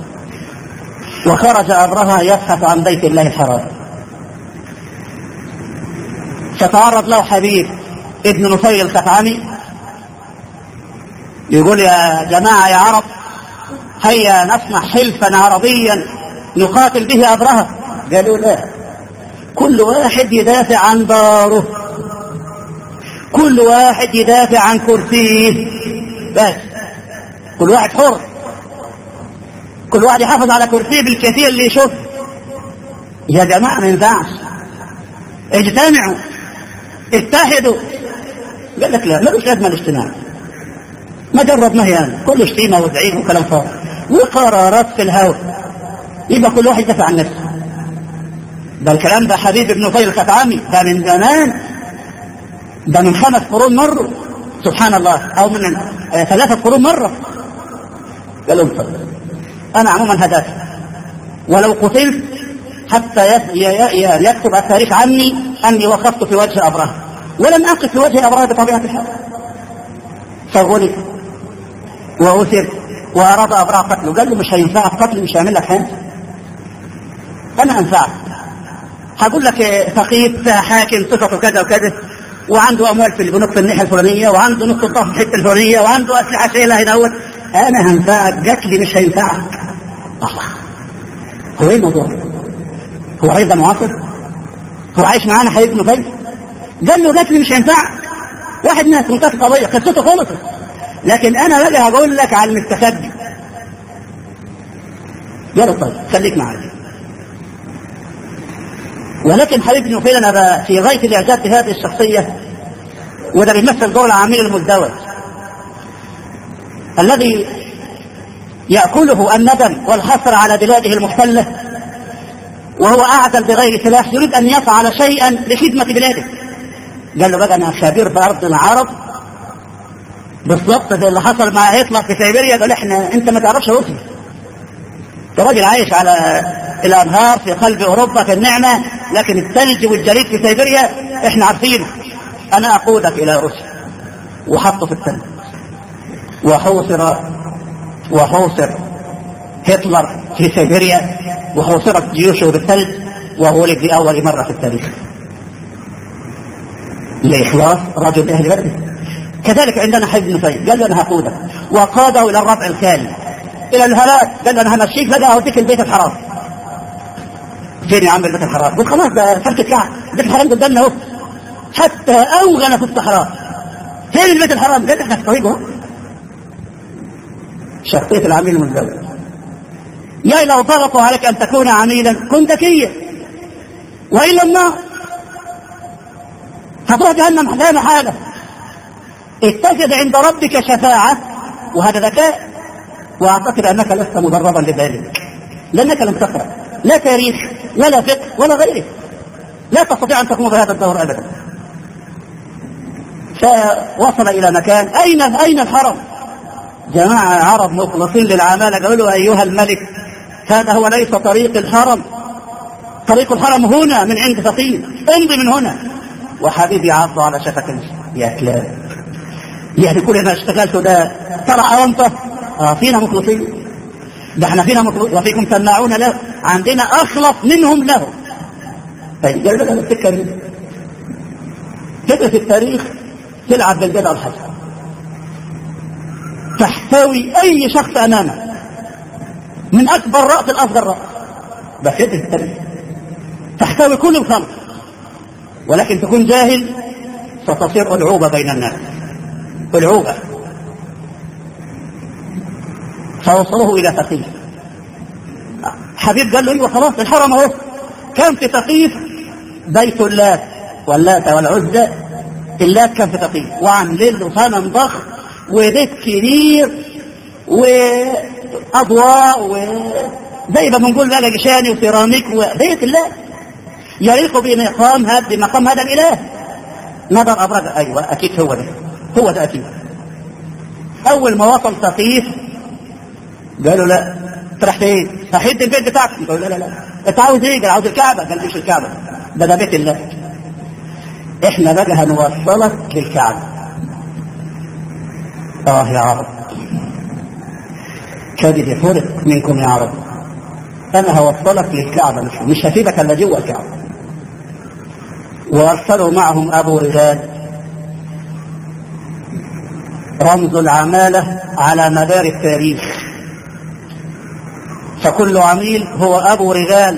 وخرج أبرهة يبحث عن بيت الله الحرام فتعرض له حبيب ابن نفيل الخثعمي يقول يا جماعة يا عرب هيا نصنع حلفا عربيا نقاتل به أبرهة قالوا لا كل واحد يدافع عن داره كل واحد يدافع عن كرسيه بس كل واحد حر كل واحد يحافظ على كرسيه بالكثير اللي يشوف يا جماعة ما ينفعش اجتمعوا اتحدوا قال لك لا ملوش لازمة الاجتماع ما جربناه يعني كله شتيمة وزعيق وكلام فاضي وقرارات في الهواء يبقى كل واحد يدافع عن نفسه ده الكلام ده حبيب ابن فيل الخطعمي ده من زمان ده من خمس قرون مرة سبحان الله أو من آه ثلاثة قرون مرة قال لهم صدق أنا عموما هداف ولو قتلت حتى يكتب التاريخ عني أني وقفت في وجه أبرهة ولم أقف في وجه أبرهة بطبيعة الحال فغلب وأسر وأراد أبرهة قتله قال له مش هينفعك قتل مش هيعمل لك حاجة أنا أنفعك هقول لك فقير حاكم صفته كذا وكذا وعنده اموال في البنوك في الناحيه الفلانيه وعنده نقطه ضعف في الحته الفلانيه وعنده اسلحه شايلها هنا انا هنفعك قتلي مش هينفعك الله هو ايه الموضوع؟ هو عايز ده معاصر؟ هو عايش معانا حبيب ابن فيل؟ قال له قتلي مش هينفعك واحد ناس منتهى القضيه قصته خلصت لكن انا بقى هقول لك على المستخبي يلا طيب خليك معايا ولكن حبيب ابن فيل انا في غايه الاعجاب بهذه الشخصيه وده بيمثل دور العميل المزدوج الذي ياكله الندم والحسر على بلاده المحتله وهو اعزل بغير سلاح يريد ان يفعل شيئا لخدمه بلاده قال له بقى انا خبير بارض العرب بالضبط زي اللي حصل مع هتلر في سيبيريا قال احنا انت ما تعرفش روسيا ده راجل عايش على الانهار في قلب اوروبا في النعمه لكن الثلج والجليد في سيبيريا احنا عارفينه انا اقودك الى روسيا وحطه في الثلج وحوصر وحوصر هتلر في سيبيريا وحوصرت جيوشه بالثلج وولد لاول مره في التاريخ لاخلاص رجل اهل بلده كذلك عندنا حزب نفيل قال له انا هقودك وقاده الى الربع الخالي الى الهلاك قال له انا همشيك بقى اوديك البيت الحرام فين يا عم البيت الحرام قلت خلاص ده فرق الكعب البيت الحرام قدامنا اهو حتى اوغل في الصحراء فين البيت الحرام قال احنا في طريقه اهو شخصية العميل المزدوج يا لو ضغطوا عليك ان تكون عميلا كن ذكيا والا النار هتروح جهنم لا محاله اتجد عند ربك شفاعة وهذا ذكاء واعتقد انك لست مدربا لذلك لانك لم تقرا لا تاريخ ولا فقه ولا غيره لا تستطيع ان تقوم بهذا الدور ابدا فوصل الى مكان اين اين الحرم جماعه عرب مخلصين للعماله قالوا له ايها الملك هذا هو ليس طريق الحرم طريق الحرم هنا من عند فقير امضي من هنا وحبيبي عض على شفة يا كلاب يعني كل ما اشتغلت ده ترى أونطة آه فينا مخلصين ده احنا فينا مخلصين وفيكم سماعون له عندنا أخلص منهم له طيب قال لك السكة دي تدرس التاريخ تلعب بالبدع الحسن تحتوي أي شخص أمامك من أكبر رأس لأصغر رأس بس تدرس التاريخ تحتوي كل الخلق ولكن تكون جاهل ستصير ألعوبة بين الناس ألعوبة فوصله إلى ثقيف حبيب قال له ايوه خلاص الحرم اهو كان في ثقيف بيت اللات واللات والعزى اللات كان في تقييم وعاملين له صنم ضخم وبيت كبير واضواء وزي ما بنقول بقى جشاني وسيراميك وبيت الله يليق بمقام هذا بمقام هذا الاله نظر ابرز ايوه اكيد هو ده هو ده اكيد اول ما وصل سقيف قالوا لا انت رحت ايه؟ صحيت البيت بتاعك قالوا لا لا لا انت عاوز ايه؟ قال عاوز الكعبه قال مش الكعبه ده ده بيت الله احنا بقى هنوصلك للكعبه اه يا عرب كبدي فرق منكم يا عرب انا هوصلك للكعبه مش مش هسيبك الا جوه الكعبه وارسلوا معهم ابو رجال رمز العماله على مدار التاريخ فكل عميل هو ابو رجال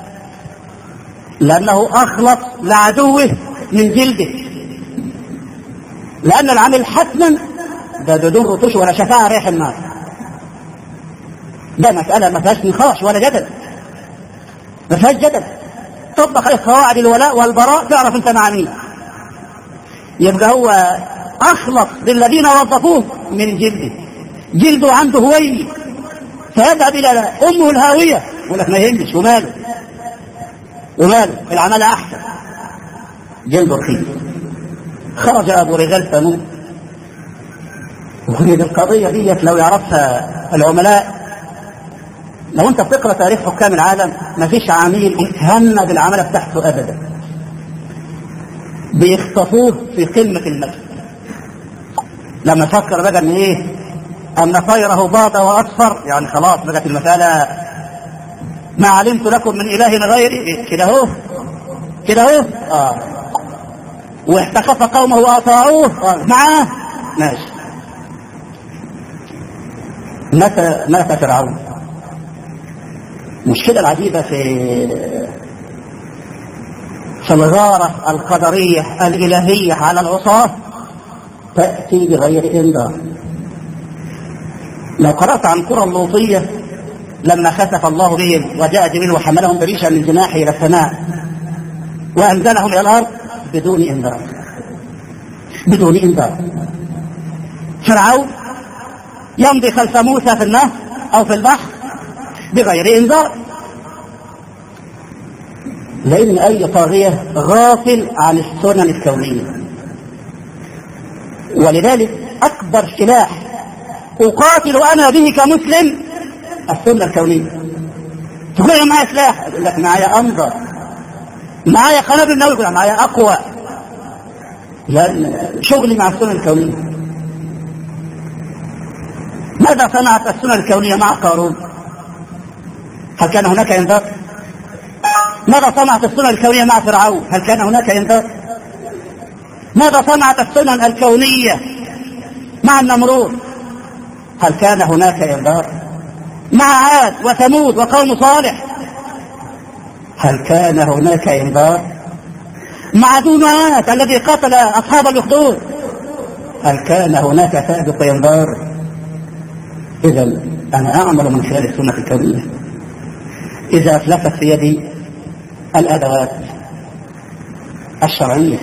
لانه اخلص لعدوه من جلده لان العميل حتما ده بدون رطوش ولا شفاعه ريح النار ده مسألة ما فيهاش نقاش ولا جدل ما فيهاش جدل طبق عليه قواعد الولاء والبراء تعرف انت مع مين يبقى هو اخلص للذين وظفوه من جلده جلده عنده هوي فيذهب الى امه الهاويه يقول لك ما يهمش وماله وماله العمل احسن جلده رخيص خرج ابو رجال ثمود وهي القضيه ديت لو يعرفها العملاء لو انت بتقرا تاريخ حكام العالم ما فيش عميل اهتم بالعماله بتاعته ابدا بيخطفوه في قمه المجد لما فكر بقى ان ايه ان طيره باض واصفر يعني خلاص بقت المساله ما علمت لكم من اله غيري كده اهو كده اهو اه واحتخف قومه واطاعوه آه. معاه ماشي متى مات فرعون المشكلة العجيبة في في الغارة القدرية الإلهية على العصاة تأتي بغير إنذار لو قرأت عن قرى اللوطية لما خسف الله بهم وجاء جبريل وحملهم بريشا من جناحه إلى السماء وأنزلهم إلى الأرض بدون إنذار بدون إنذار فرعون يمضي خلف موسى في النهر أو في البحر بغير انذار لان اي طاغيه غافل عن السنن الكونيه ولذلك اكبر سلاح اقاتل انا به كمسلم السنه الكونيه تقول انا معايا سلاح يقول لك معايا انظر معايا قنابل النووي يقول معايا اقوى لان شغلي مع السنه الكونيه ماذا صنعت السنه الكونيه مع قارون هل كان هناك انذار؟ ماذا صنعت السنن الكونية مع فرعون؟ هل كان هناك انذار؟ ماذا صنعت السنن الكونية مع النمرود؟ هل كان هناك انذار؟ مع عاد وثمود وقوم صالح هل كان هناك انذار؟ مع دونات الذي قتل اصحاب الاخدود هل كان هناك سابق انذار؟ اذا انا اعمل من خلال السنه الكونيه إذا أتلفت في يدي الأدوات الشرعية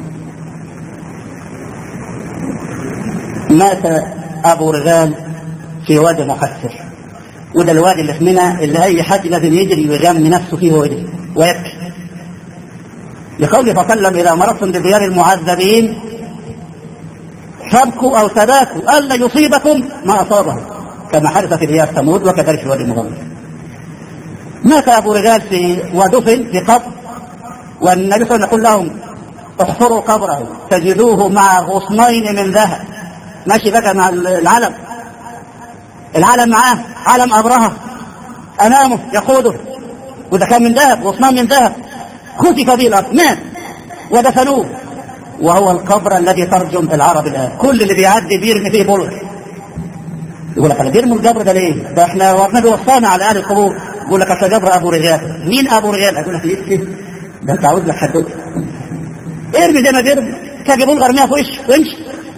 مات أبو رغال في وادي محسر وده الوادي اللي في منى اللي أي حد لازم يجري ويغم نفسه فيه ويجري ويبكي لقوله فسلم إذا مرضتم بديار المعذبين فابكوا أو تباكوا ألا يصيبكم ما أصابهم كما حدث في ديار ثمود وكذلك في وادي المغامر مات أبو رجال في ودفن في قبر والنبي صلى الله عليه وسلم يقول لهم احفروا قبره تجدوه مع غصنين من ذهب ماشي بقى مع العلم العلم معاه علم أبرهة أمامه يقوده وده كان من ذهب غصنان من ذهب خسف به الأرض مات ودفنوه وهو القبر الذي ترجم العرب الآن كل اللي بيعدي بيرمي فيه بلغ يقول لك انا بيرموا القبر ده ليه؟ ده احنا النبي وصانا على اهل القبور يقول لك اصل قبر ابو رجال مين ابو رجال؟ اقول لك ليه ده انت عاوز لك حدوته ارمي زي ما بيرمي تلاقي بلغه ارميها في وش وامشي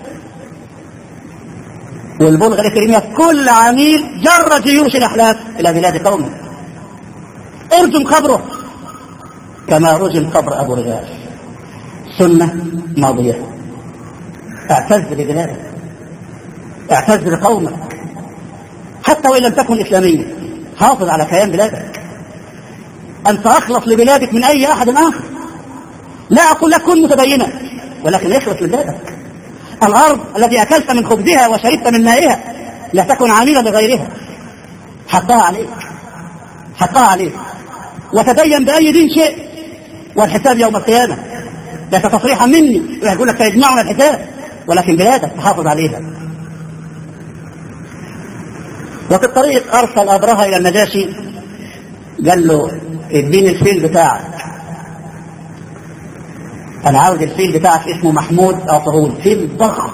والبلغه اللي ترميها كل عميل جر جيوش الاحلاف الى بلاد قومه ارجم قبره كما رجم قبر أبو رجال سنة ماضية اعتز ببلادك اعتز بقومك حتى وإن لم تكن إسلاميا حافظ على كيان بلادك أنت أخلص لبلادك من أي أحد آخر لا أقول لك كن متدينا ولكن اخلص لبلادك الأرض التي أكلت من خبزها وشربت من مائها لا تكن عاملة لغيرها حقها عليك حقها عليك وتدين بأي دين شيء والحساب يوم القيامة ليس تصريحا مني ويقول لك سيجمعنا الحساب ولكن بلادك تحافظ عليها وفي الطريق أرسل أبرهة إلى النجاشي قال له اديني الفيل بتاعك أنا عاوز الفيل بتاعك اسمه محمود أطرول فيل ضخم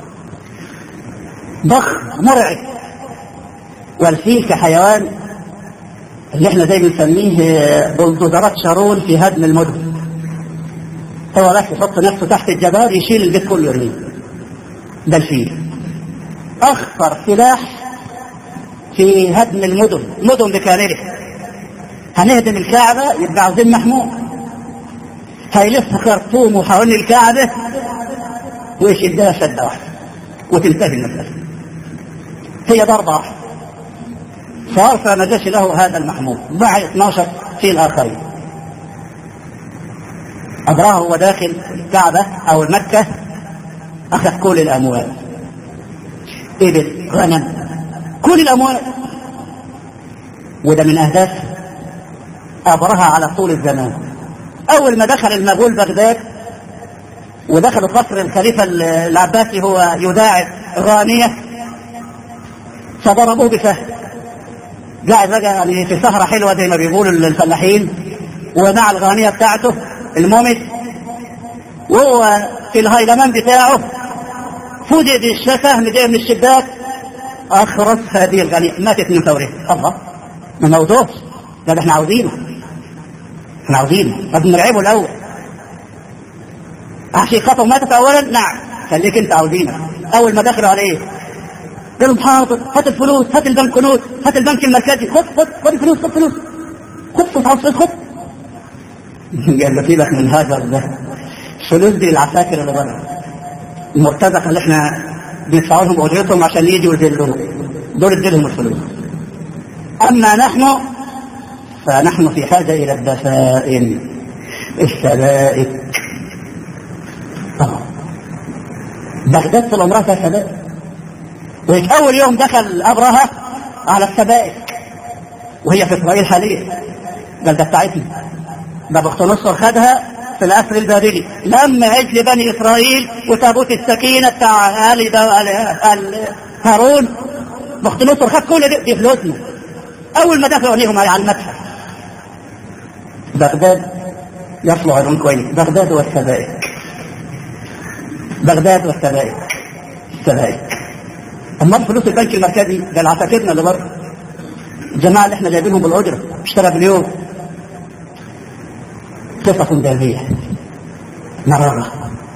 ضخم مرعب والفيل كحيوان اللي احنا زي بنسميه بلدوزرات شارون في هدم المدن هو بس يحط نفسه تحت الجبال يشيل البيت كله يرميه ده الفيل اخطر سلاح في هدم المدن مدن بكاملها هنهدم الكعبة يبقى عاوزين محمود هيلف خرطومه حوالين الكعبة ويشدها شدة واحدة وتنتهي المسألة هي ضربة واحدة فأرسل نجاشي له هذا المحمود مع 12 في الآخرين أدراه هو داخل الكعبة أو المكة أخذ كل الأموال إبل غنم كل الأموال وده من أهداف أبرها على طول الزمان أول ما دخل المغول بغداد ودخلوا قصر الخليفة العباسي هو يداعب غانية فضربوه بسهم قاعد بقى يعني في سهرة حلوة زي ما بيقولوا الفلاحين ومع الغانية بتاعته المومس وهو في الهيلمان بتاعه فوجئ بالسهم جاي من الشباك أخرس هذه الغنيمة ماتت من فورها الله ما موتوش ده احنا عاوزينه احنا عاوزينه طب نلعبه الأول عشيقته ماتت أولا نعم خليك أنت عاوزينه أول ما دخلوا عليه قال لهم حاضر هات الفلوس هات البنكنوت هات البنك المركزي خد خد خد الفلوس خد فلوس خد خد خد خد قال له سيبك من هذا ده الفلوس دي العساكر اللي بره المرتزقه اللي احنا بندفع لهم اجرتهم عشان يجوا يذلونا دول اديلهم الفلوس اما نحن فنحن في حاجه الى الدفائن السبائك بغداد طول عمرها فيها سبائك وهيك اول يوم دخل ابرهه على السبائك وهي في اسرائيل حاليا قال ده بتاعتنا ده بختنصر خدها في الاسر البابلي لما عجل بني اسرائيل وتابوت السكينه بتاع ال ال هارون بختنصر خد كل دي, دي فلوسنا اول ما دخلوا عليهم على المتحف بغداد يصلح عنهم كويس بغداد والسبائك بغداد والسبائك السبائك امال فلوس البنك المركزي ده العساكرنا اللي بره الجماعه اللي احنا جايبينهم بالاجره اشترى باليوم قصص ذهبيه مرارة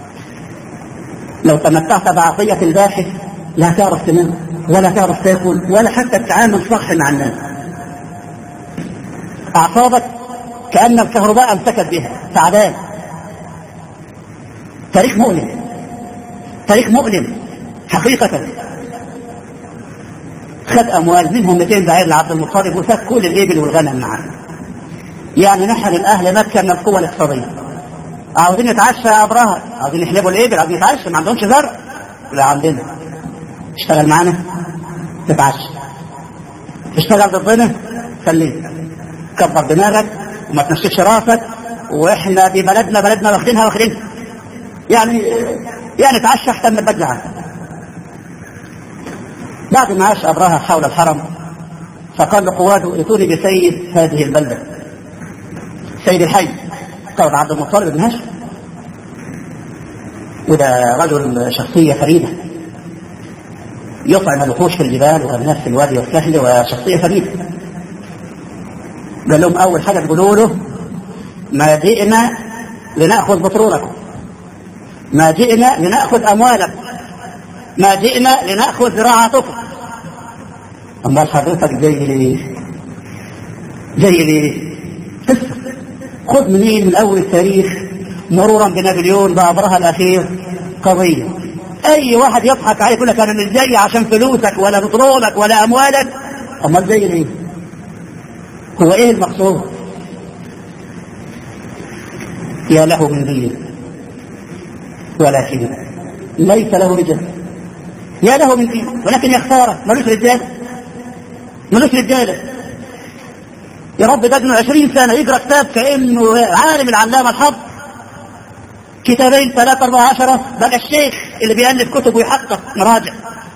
لو تمتعت بعطية الباحث لا تعرف تنام ولا تعرف تاكل ولا حتى تتعامل صح مع الناس أعصابك كأن الكهرباء أمسكت بها تعبان تاريخ مؤلم تاريخ مؤلم حقيقة خد أموال منهم 200 بعير لعبد المطلب وساب كل الإبل والغنم معاه يعني نحن الأهل مكة من القوة الاقتصادية عاوزين نتعشى يا أبرهة عاوزين يحلبوا الإبل عاوزين نتعشى ما عندهمش زرع لا عندنا اشتغل معانا تتعشى اشتغل ضدنا خليك كبر دماغك وما تنشفش راسك واحنا في بلدنا بلدنا واخدينها واخدينها يعني يعني تعشى احسن من البجعه بعد ما عاش أبرهة حول الحرم فقال لقواده ائتوني بسيد هذه البلدة سيد الحي قال عبد المطلب بن هاشم وده رجل شخصية فريدة يطعم الوحوش في الجبال والناس في الوادي والسهل وشخصية فريدة قال لهم أول حاجة تقولوا له ما جئنا لنأخذ بترولكم ما جئنا لنأخذ أموالكم ما جئنا لنأخذ زراعتكم أما حضرتك جاي لي جاي لي قصة خذ منين من اول التاريخ مرورا بنابليون بأبرهة الأخير قضية أي واحد يضحك عليك يقول لك أنا مش جاي عشان فلوسك ولا بترولك ولا أموالك أمال جاي ليه؟ هو إيه المقصود؟ يا له من دين ولكن ليس له رجال يا له من دين ولكن يختاره ملوش رجال ملوش رجاله يا رب ده ابنه 20 سنه يقرا كتاب كانه عالم العلامه الحظ كتابين ثلاثة أربعة عشرة بقى الشيخ اللي بيألف كتب ويحقق مراجع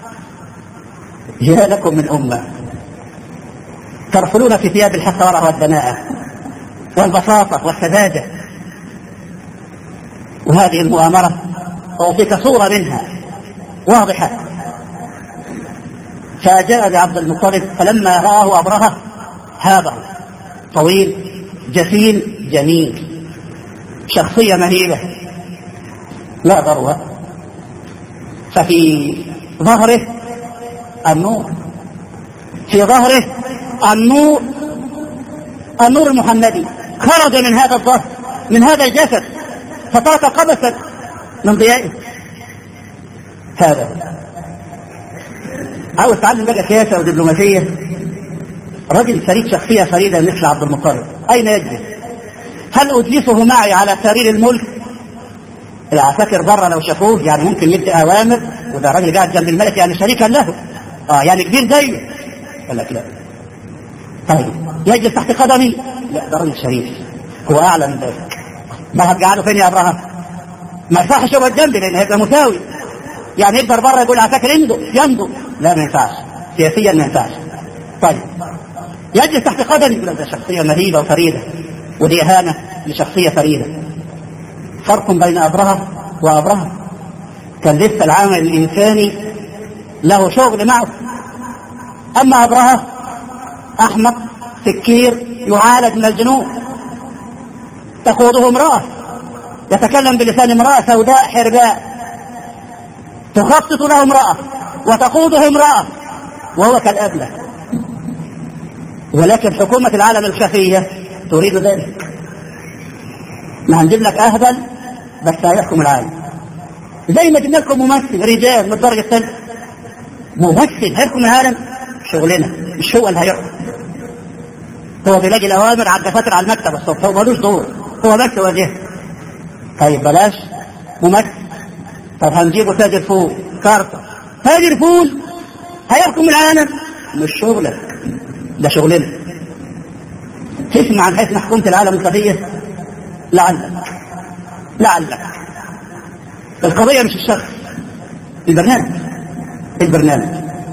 يا لكم من أمة ترفلون في ثياب الحصارة والدناءة والبساطة والسذاجة وهذه المؤامرة أعطيك صورة منها واضحة فجاء بعبد المطلب فلما رآه أبرهة هابه طويل جسيم جميل شخصية مهيبة لا ضروة ففي ظهره النور في ظهره النور النور المحمدي خرج من هذا الظهر من هذا الجسد فترك قبسا من ضيائه هذا عاوز تعلم بقى سياسه ودبلوماسيه رجل فريد شخصيه فريده مثل عبد المطلب اين يجلس؟ هل اجلسه معي على سرير الملك؟ العساكر بره لو شافوه يعني ممكن يدي اوامر وده راجل قاعد جنب الملك يعني شريكا له اه يعني كبير زيه قال لك لا طيب يجلس تحت قدمي لا ده راجل شريف هو اعلى من ذلك ما هتقعده فين يا ابراهيم ما يصحش يقعد جنبي لان هيبقى مساوي يعني يقدر بره يقول عساكر يمضوا يمضوا لا ما ينفعش سياسيا ما ينفعش طيب يجلس تحت قدمي يقول ده شخصيه مهيبه وفريده ودي اهانه لشخصيه فريده فرق بين ابرهه وابرهه كان لسه العامل الانساني له شغل معه اما ابرهه احمق سكير يعالج من الجنون تقوده امراه يتكلم بلسان امراه سوداء حرباء تخطط له امراه وتقوده امراه وهو كالابله ولكن حكومه العالم الخفيه تريد ذلك ما هنجيب لك اهبل بس هيحكم العالم زي ما جبنا لكم ممثل رجال من الدرجه الثالثه ممثل هيحكم العالم شغلنا مش هو اللي هيحكم هو بيلاقي الاوامر على الدفاتر على المكتب الصبح هو ملوش دور هو بس واجهه طيب بلاش ممثل طب هنجيبه تاجر فول كارتر تاجر فول هيحكم العالم مش شغلك ده شغلنا تسمع عن حيث حكومة العالم القضية لعلك لعلك القضية مش الشخص البرنامج البرنامج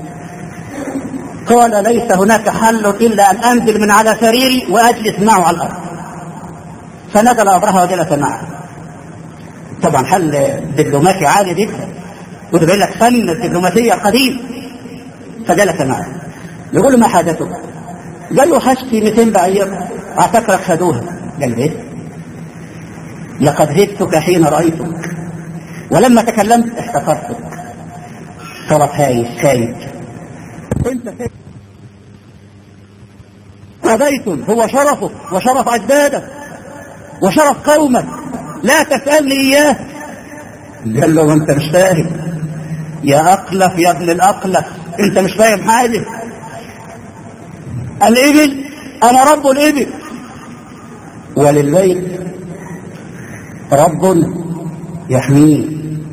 قال ليس هناك حل إلا أن أنزل من على سريري وأجلس معه على الأرض فنزل أبرهة وجلس معه طبعا حل دبلوماسي عالي جدا وده بيقول لك فن الدبلوماسية القديم فجلس معه يقول له ما حاجتك؟ قال له حاجتي 200 بعير عساكرك خدوها قال له ايه؟ لقد هبتك حين رأيتك ولما تكلمت احتقرتك طرف هايس سايد انت سايد هديت هو شرفك وشرف أجدادك وشرف قومك لا تسألني إياه قال له أنت مش فاهم يا أقلف يا ابن الأقلف أنت مش فاهم حاجة الإبل أنا رب الإبل وللبيت رب يحميه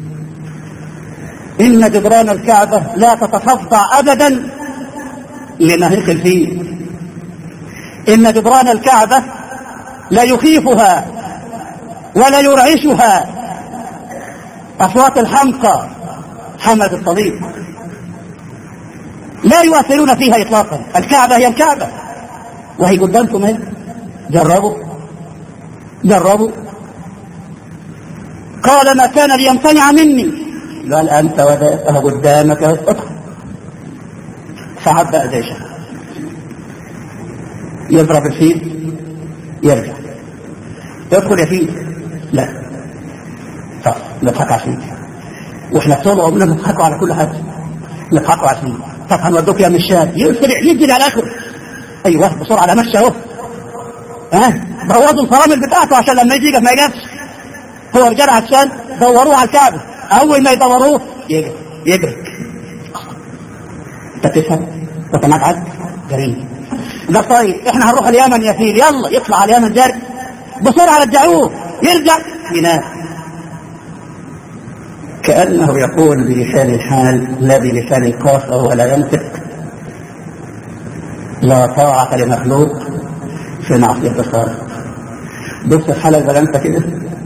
إن جدران الكعبة لا تتصدع أبدا لنهيق الفيل إن جدران الكعبة لا يخيفها ولا يرعشها أصوات الحمقى حمد الطبيب لا يؤثرون فيها إطلاقا الكعبة هي الكعبة وهي قدامكم اهي جربوا جربوا قال ما كان ليمتنع مني قال أنت وذاتها قدامك ادخل فعبأ جيشه يضرب الفيل يرجع يدخل يا فيل لا طب نضحك عشان واحنا طول عمرنا بنضحكوا على كل حاجه نضحكوا عشان طب هنودوك يا مشاد يسرع يجري على اخره ايوه بسرعه على مشى اهو ها بوظوا الفرامل بتاعته عشان لما يجي ما يجيبش هو رجال عشان دوروه على الكعبة أول ما يدوروه يجري يجري أنت تفهم وتمات عد جريمة ده طيب احنا هنروح اليمن يا فيل يلا يطلع على اليمن جري بسرعة رجعوه يرجع ينام كأنه يقول بلسان الحال لا بلسان القاف وهو لا ينطق لا طاعة لمخلوق في معصية الخالق بص الحالة زي انت كده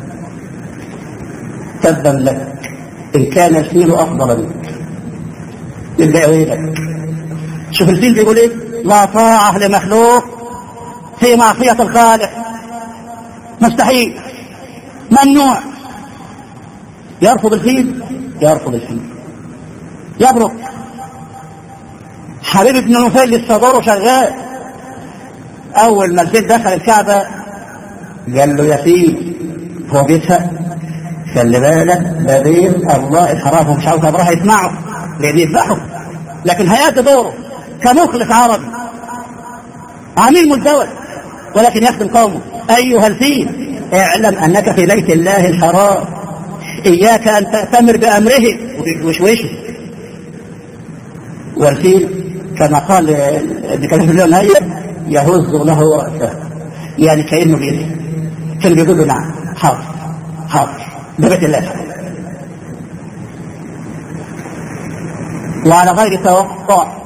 تبا لك إن كان الفيل أفضل منك يبقى يويلك شوف الفيل بيقول إيه لا طاعة لمخلوق في معصية الخالق مستحيل ممنوع يرفض الفيل يرفض الفيل يبرك حبيب ابن نفيل لسه دوره شغال اول ما الفيل دخل الكعبه قال له يا فيل هو بيسهق خلي بالك ده بين الله الحرام مش عاوز ابراهيم يسمعه لان يذبحه لكن هيأدي دوره كمخلص عربي عميل مزدوج ولكن يخدم قومه ايها الفيل اعلم انك في بيت الله الحرام اياك ان تأتمر بامره وبوشوشه والفيل كما قال ابن كلام اليوم هي يهز له رأسه يعني كأنه بيده كان بيقول له نعم حاضر حاضر ده بيت الله وعلى غير توقع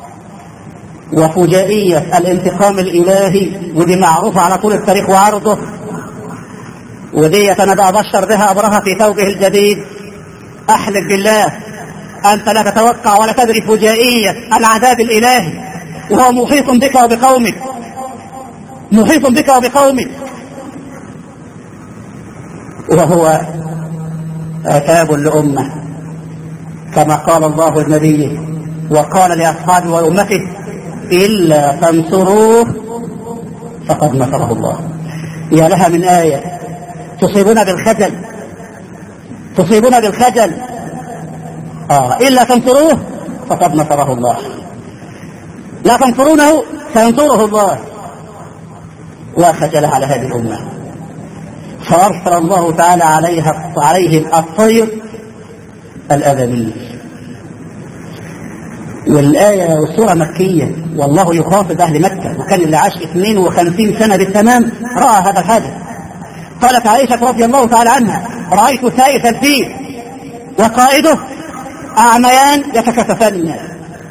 وفجائية الانتقام الإلهي ودي معروفة على طول التاريخ وعرضه ودي أنا بأبشر بها أبرهة في ثوبه الجديد أحلف بالله أنت لا تتوقع ولا تدري فجائية العذاب الإلهي وهو محيط بك وبقومك محيط بك وبقومك وهو عتاب لأمة كما قال الله النبي وقال لأصحابه وأمته إلا تنصروه فقد نصره الله يا لها من آية تصيبنا بالخجل تصيبنا بالخجل آه إلا تنصروه فقد نصره الله لا تنصرونه سينصره الله وخجل على هذه الأمة فأرسل الله تعالى عليها عليهم الطير الأبابيل والآية والسورة مكية والله يخاطب أهل مكة وكان اللي عاش 52 سنة بالتمام رأى هذا الحدث قالت عائشة رضي الله تعالى عنها رأيت سائس الفيل وقائده أعميان يتكففان الناس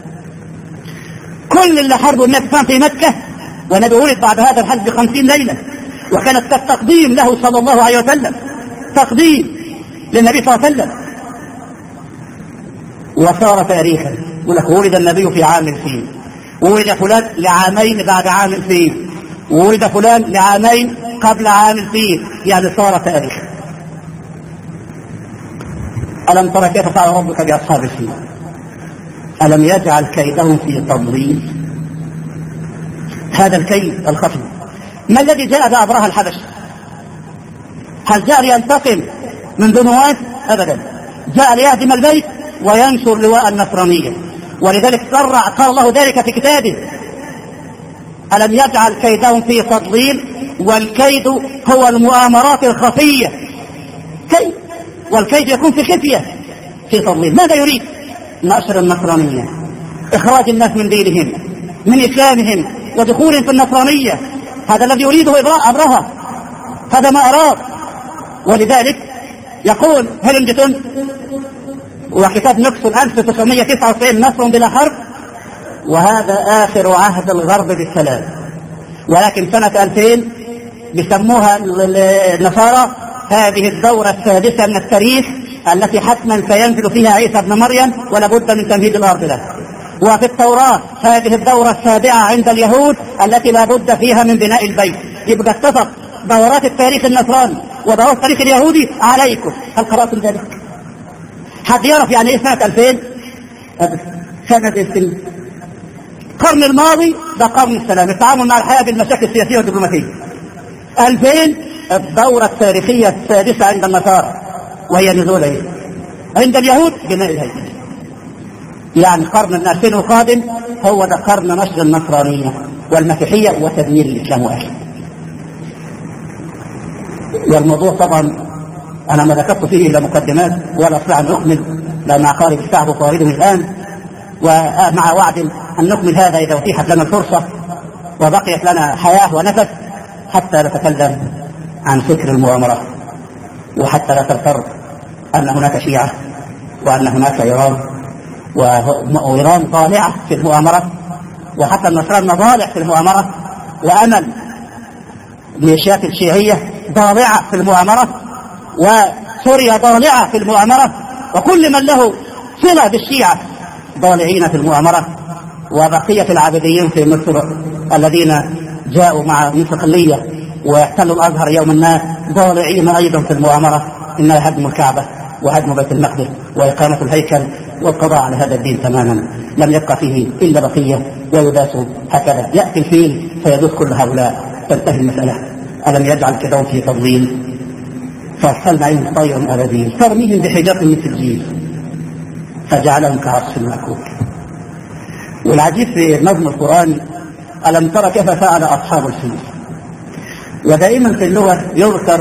كل اللي حاربوا الناس كان في مكة والنبي ولد بعد هذا الحج بخمسين ليلة وكانت تقديم له صلى الله عليه وسلم تقديم للنبي صلى الله عليه وسلم وصار تاريخا يقول لك ولد النبي في عام الفيل ولد فلان لعامين بعد عام الفيل وولد فلان لعامين قبل عام الفيل يعني صار تاريخا ألم ترى كيف فعل ربك بأصحاب الفيل ألم يجعل كيدهم في تضليل هذا الكيد الخفي ما الذي جاء بأبرهة الحبش هل جاء لينتقم من ذنوات أبدا جاء ليهدم البيت وينشر لواء النصرانية ولذلك سرع قال الله ذلك في كتابه ألم يجعل كيدهم في تضليل والكيد هو المؤامرات الخفية كيد والكيد يكون في خفية في تضليل ماذا يريد نشر النصرانية إخراج الناس من دينهم من إسلامهم ودخولهم في النصرانية هذا الذي يريده أبرهة هذا ما أراد ولذلك يقول هيلنجتون وكتاب نكسون 1999 نصر بلا حرب وهذا آخر عهد الغرب بالسلام ولكن سنة 2000 بيسموها النصارى هذه الدورة السادسة من التاريخ التي حتما سينزل فيها عيسى ابن مريم ولا بد من تمهيد الأرض له وفي التوراة هذه الدورة السابعة عند اليهود التي لا بد فيها من بناء البيت يبقى اتفق دورات التاريخ النصراني ودورات التاريخ اليهودي عليكم هل قرأتم ذلك؟ حد يعرف يعني ايه سنة 2000 سنة السلم القرن الماضي ده قرن السلام التعامل مع الحياة بالمشاكل السياسية والدبلوماسية 2000 الدورة التاريخية السادسة عند النصارى وهي نزول عيسى عند اليهود بناء الهيكل يعني قرن من 2000 القادم هو ده قرن نشر النصرانية والمسيحية وتدمير الإسلام وأهله والموضوع طبعا أنا ما ذكرت فيه إلا مقدمات ولا أستطيع أن أكمل لأن عقارب الشعب طاردني الآن ومع وعد أن نكمل هذا إذا أتيحت لنا الفرصة وبقيت لنا حياة ونفس حتى نتكلم عن فكر المؤامرة وحتى لا تغتر أن هناك شيعة وأن هناك إيران وإيران طالعة في المؤامرة وحتى النصارى ضالع في المؤامرة وأمل ميليشيات الشيعية ضالعة في المؤامرة وسوريا ضالعة في المؤامرة وكل من له صلة بالشيعة ضالعين في المؤامرة وبقية العابديين في مصر الذين جاءوا مع مستقلية ويحتلوا الأزهر يوما ما ضالعين أيضا في المؤامرة إنها هدم الكعبة وهدم بيت المقدس وإقامة الهيكل والقضاء على هذا الدين تماما لم يبقى فيه إلا بقية ويداس هكذا يأتي الفيل فيدوس كل هؤلاء تنتهي المسألة ألم يجعل كدهم في تضليل فأرسلنا عليهم طير أبابيل ترميهم بحجارة من سجيل فجعلهم كعصف مأكول والعجيب في نظم القرآن ألم ترى كيف فعل أصحاب الفيل ودائما في اللغة يذكر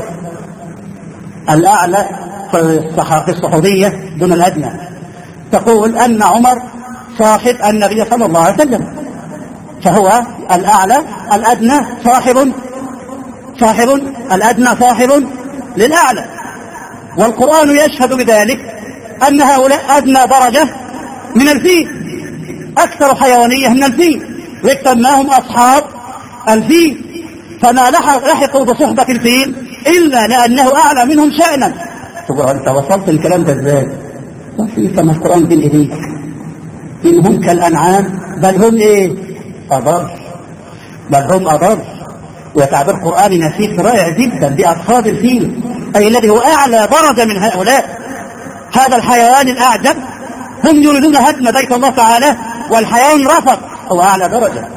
الأعلى في الصحوبية دون الأدنى تقول أن عمر صاحب النبي صلى الله عليه وسلم فهو الأعلى الأدنى صاحب صاحب الأدنى صاحب للأعلى والقرآن يشهد بذلك أن هؤلاء أدنى درجة من الفيل أكثر حيوانية من الفيل ويسماهم أصحاب الفيل فما لحقوا بصحبة الفيل إلا لأنه أعلى منهم شأنا تقول أنت وصلت الكلام ده إزاي؟ في كما القرآن بين إيديك إن هم كالأنعام بل هم إيه؟ أضر بل هم أضر وتعبير قرآني نسيف رائع جدا بأصحاب الفيل أي الذي هو أعلى درجة من هؤلاء هذا الحيوان الأعجب هم يريدون هدم بيت الله تعالى والحيوان رفض هو أعلى درجة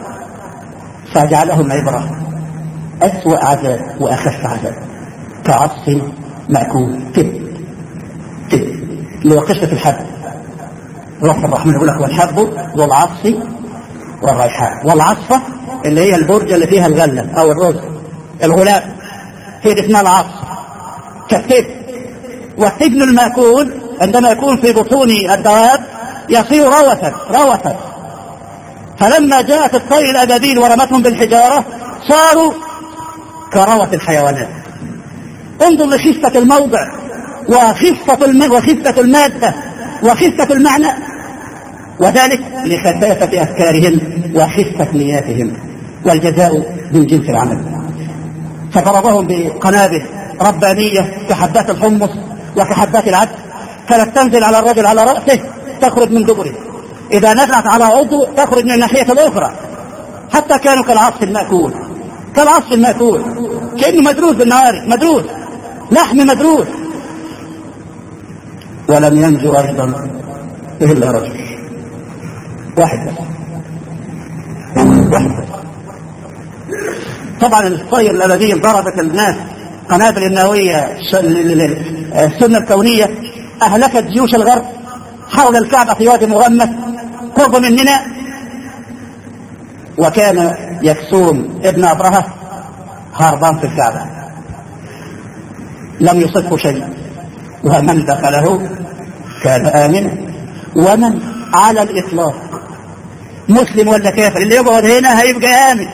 فجعلهم عبرة أسوأ عذاب وأخف عذاب كعصف مأكول كده كده اللي هو قشة الحب روح الرحمن يقول لك والحب والعصف والريحان والعصفة اللي هي البرجة اللي فيها الغلة أو الرز الغلاف هي دي اسمها العصف كالتب والتبن المأكول عندما يكون في بطون الدواب يصير روثا روثا فلما جاءت الطير الأبابيل ورمتهم بالحجارة صاروا كروث الحيوانات انظر لخفة الموضع وخفة الم... وخفة المادة وخفة المعنى وذلك لخفافة أفكارهم وخفة نياتهم والجزاء من جنس العمل فضربهم بقنابل ربانية كحبات الحمص وكحبات العدس كانت تنزل على الرجل على رأسه تخرج من دبره إذا نزلت على عضو تخرج من الناحية الأخرى حتى كانوا كالعصف المأكول كالعصف المأكول كأنه مدروس بالنهار مدروس لحم مدروس ولم ينجو أيضا إلا رجل واحد بس واحد بس طبعا الطير الذي ضربت الناس قنابل النووية السنة الكونية أهلكت جيوش الغرب حول الكعبة في وادي مغمس قرب مننا وكان يكسوم ابن أبرهة هربان في الكعبة لم يصفه شيء ومن دخله كان آمنا ومن على الإطلاق مسلم ولا كافر اللي يقعد هنا هيبقى آمن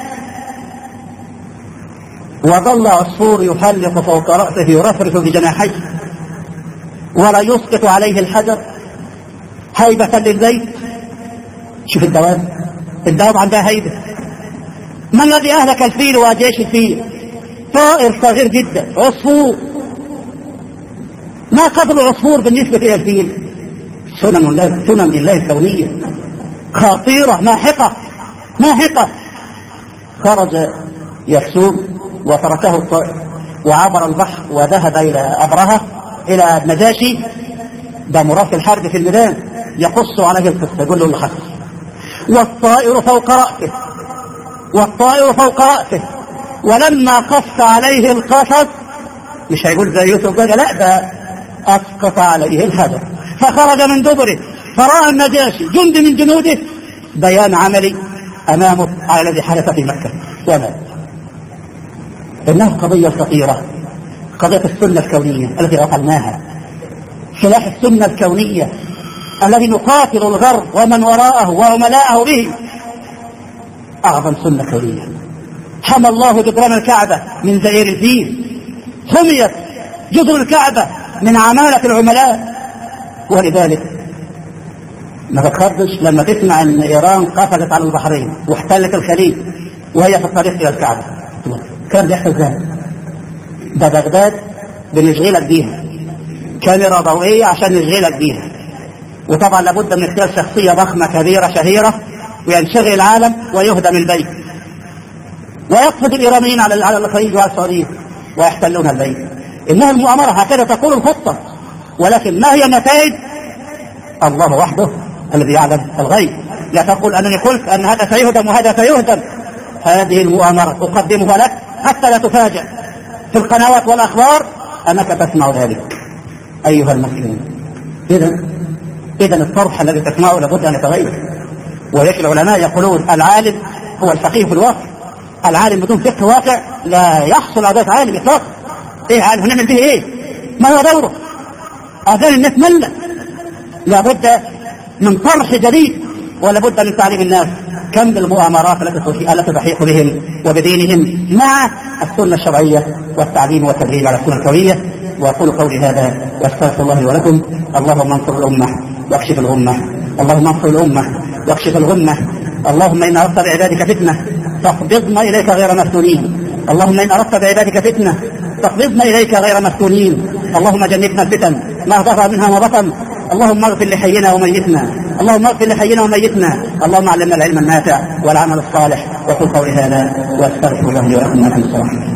وظل عصفور يحلق فوق رأسه يرفرف بجناحيه ولا يسقط عليه الحجر هيبة للبيت شوف الدواب الدواب عندها هيبة ما الذي أهلك الفيل وجيش الفيل طائر صغير جدا عصفور ما قدر العصفور بالنسبة إلى الفيل سنن الله سنن الله الكونية خطيرة ماحقة ماحقة خرج يكسوب وتركه الطائر وعبر البحر وذهب إلى أبرهة إلى النجاشي ده مراد الحرب في الميدان يقص عليه القصة يقول له اللي حصل والطائر فوق رأسه والطائر فوق رأسه ولما قص عليه القصص مش هيقول زي يوسف بقى لا ده أسقط عليه الحجر فخرج من دبره فرأى النجاشي جند من جنوده بيان عملي أمامه على الذي حدث في مكة ومات إنها قضية خطيرة قضية السنة الكونية التي غفلناها سلاح السنة الكونية الذي نقاتل الغرب ومن وراءه وعملاءه به أعظم سنة كونية حمى الله جدران الكعبة من زئير الدين حميت جدر الكعبة من عمالة العملاء ولذلك ما تتخضش لما تسمع ان ايران قفزت على البحرين واحتلت الخليج وهي في الطريق الى الكعبه كان بيحصل ازاي؟ ده بغداد بنشغلك بيها كاميرا ضوئيه عشان نشغلك بيها وطبعا لابد من اختيار شخصيه ضخمه كبيره شهيره وينشغل العالم ويهدم البيت ويقصد الايرانيين على على الخليج وعلى السعوديه ويحتلون البيت انها المؤامره هكذا تقول الخطه ولكن ما هي النتائج الله وحده الذي يعلم الغيب لا تقول انني قلت ان هذا سيهدم وهذا سيهدم هذه المؤامره اقدمها لك حتى لا تفاجأ في القنوات والاخبار انك تسمع ذلك ايها المسلمون اذا اذا الطرح الذي تسمعه لابد ان يتغير ولكن العلماء يقولون العالم هو الفقيه في الواقع العالم بدون فقه واقع لا يحصل على ذات عالم اطلاقا ايه عالم هنعمل به ايه ما هو دوره اذان الناس ملة لابد من طرح جديد ولا بد من تعليم الناس كم المؤامرات التي التي تحيق بهم وبدينهم مع السنه الشرعيه والتعليم والتدريب على السنه الكونيه واقول قولي هذا واستغفر الله لي ولكم اللهم انصر الامه واكشف الغمه اللهم انصر الامه واكشف الغمه اللهم ان اردت بعبادك فتنه فاقبضنا اليك غير مفتونين اللهم ان اردت بعبادك فتنه فاقبضنا اليك غير مفتونين اللهم جنبنا الفتن ما ظهر منها ما بطن اللهم اغفر لحينا وميتنا اللهم اغفر لحينا وميتنا اللهم علمنا العلم النافع والعمل الصالح وقل قولي هذا واستغفر الله لي ولكم من الصالح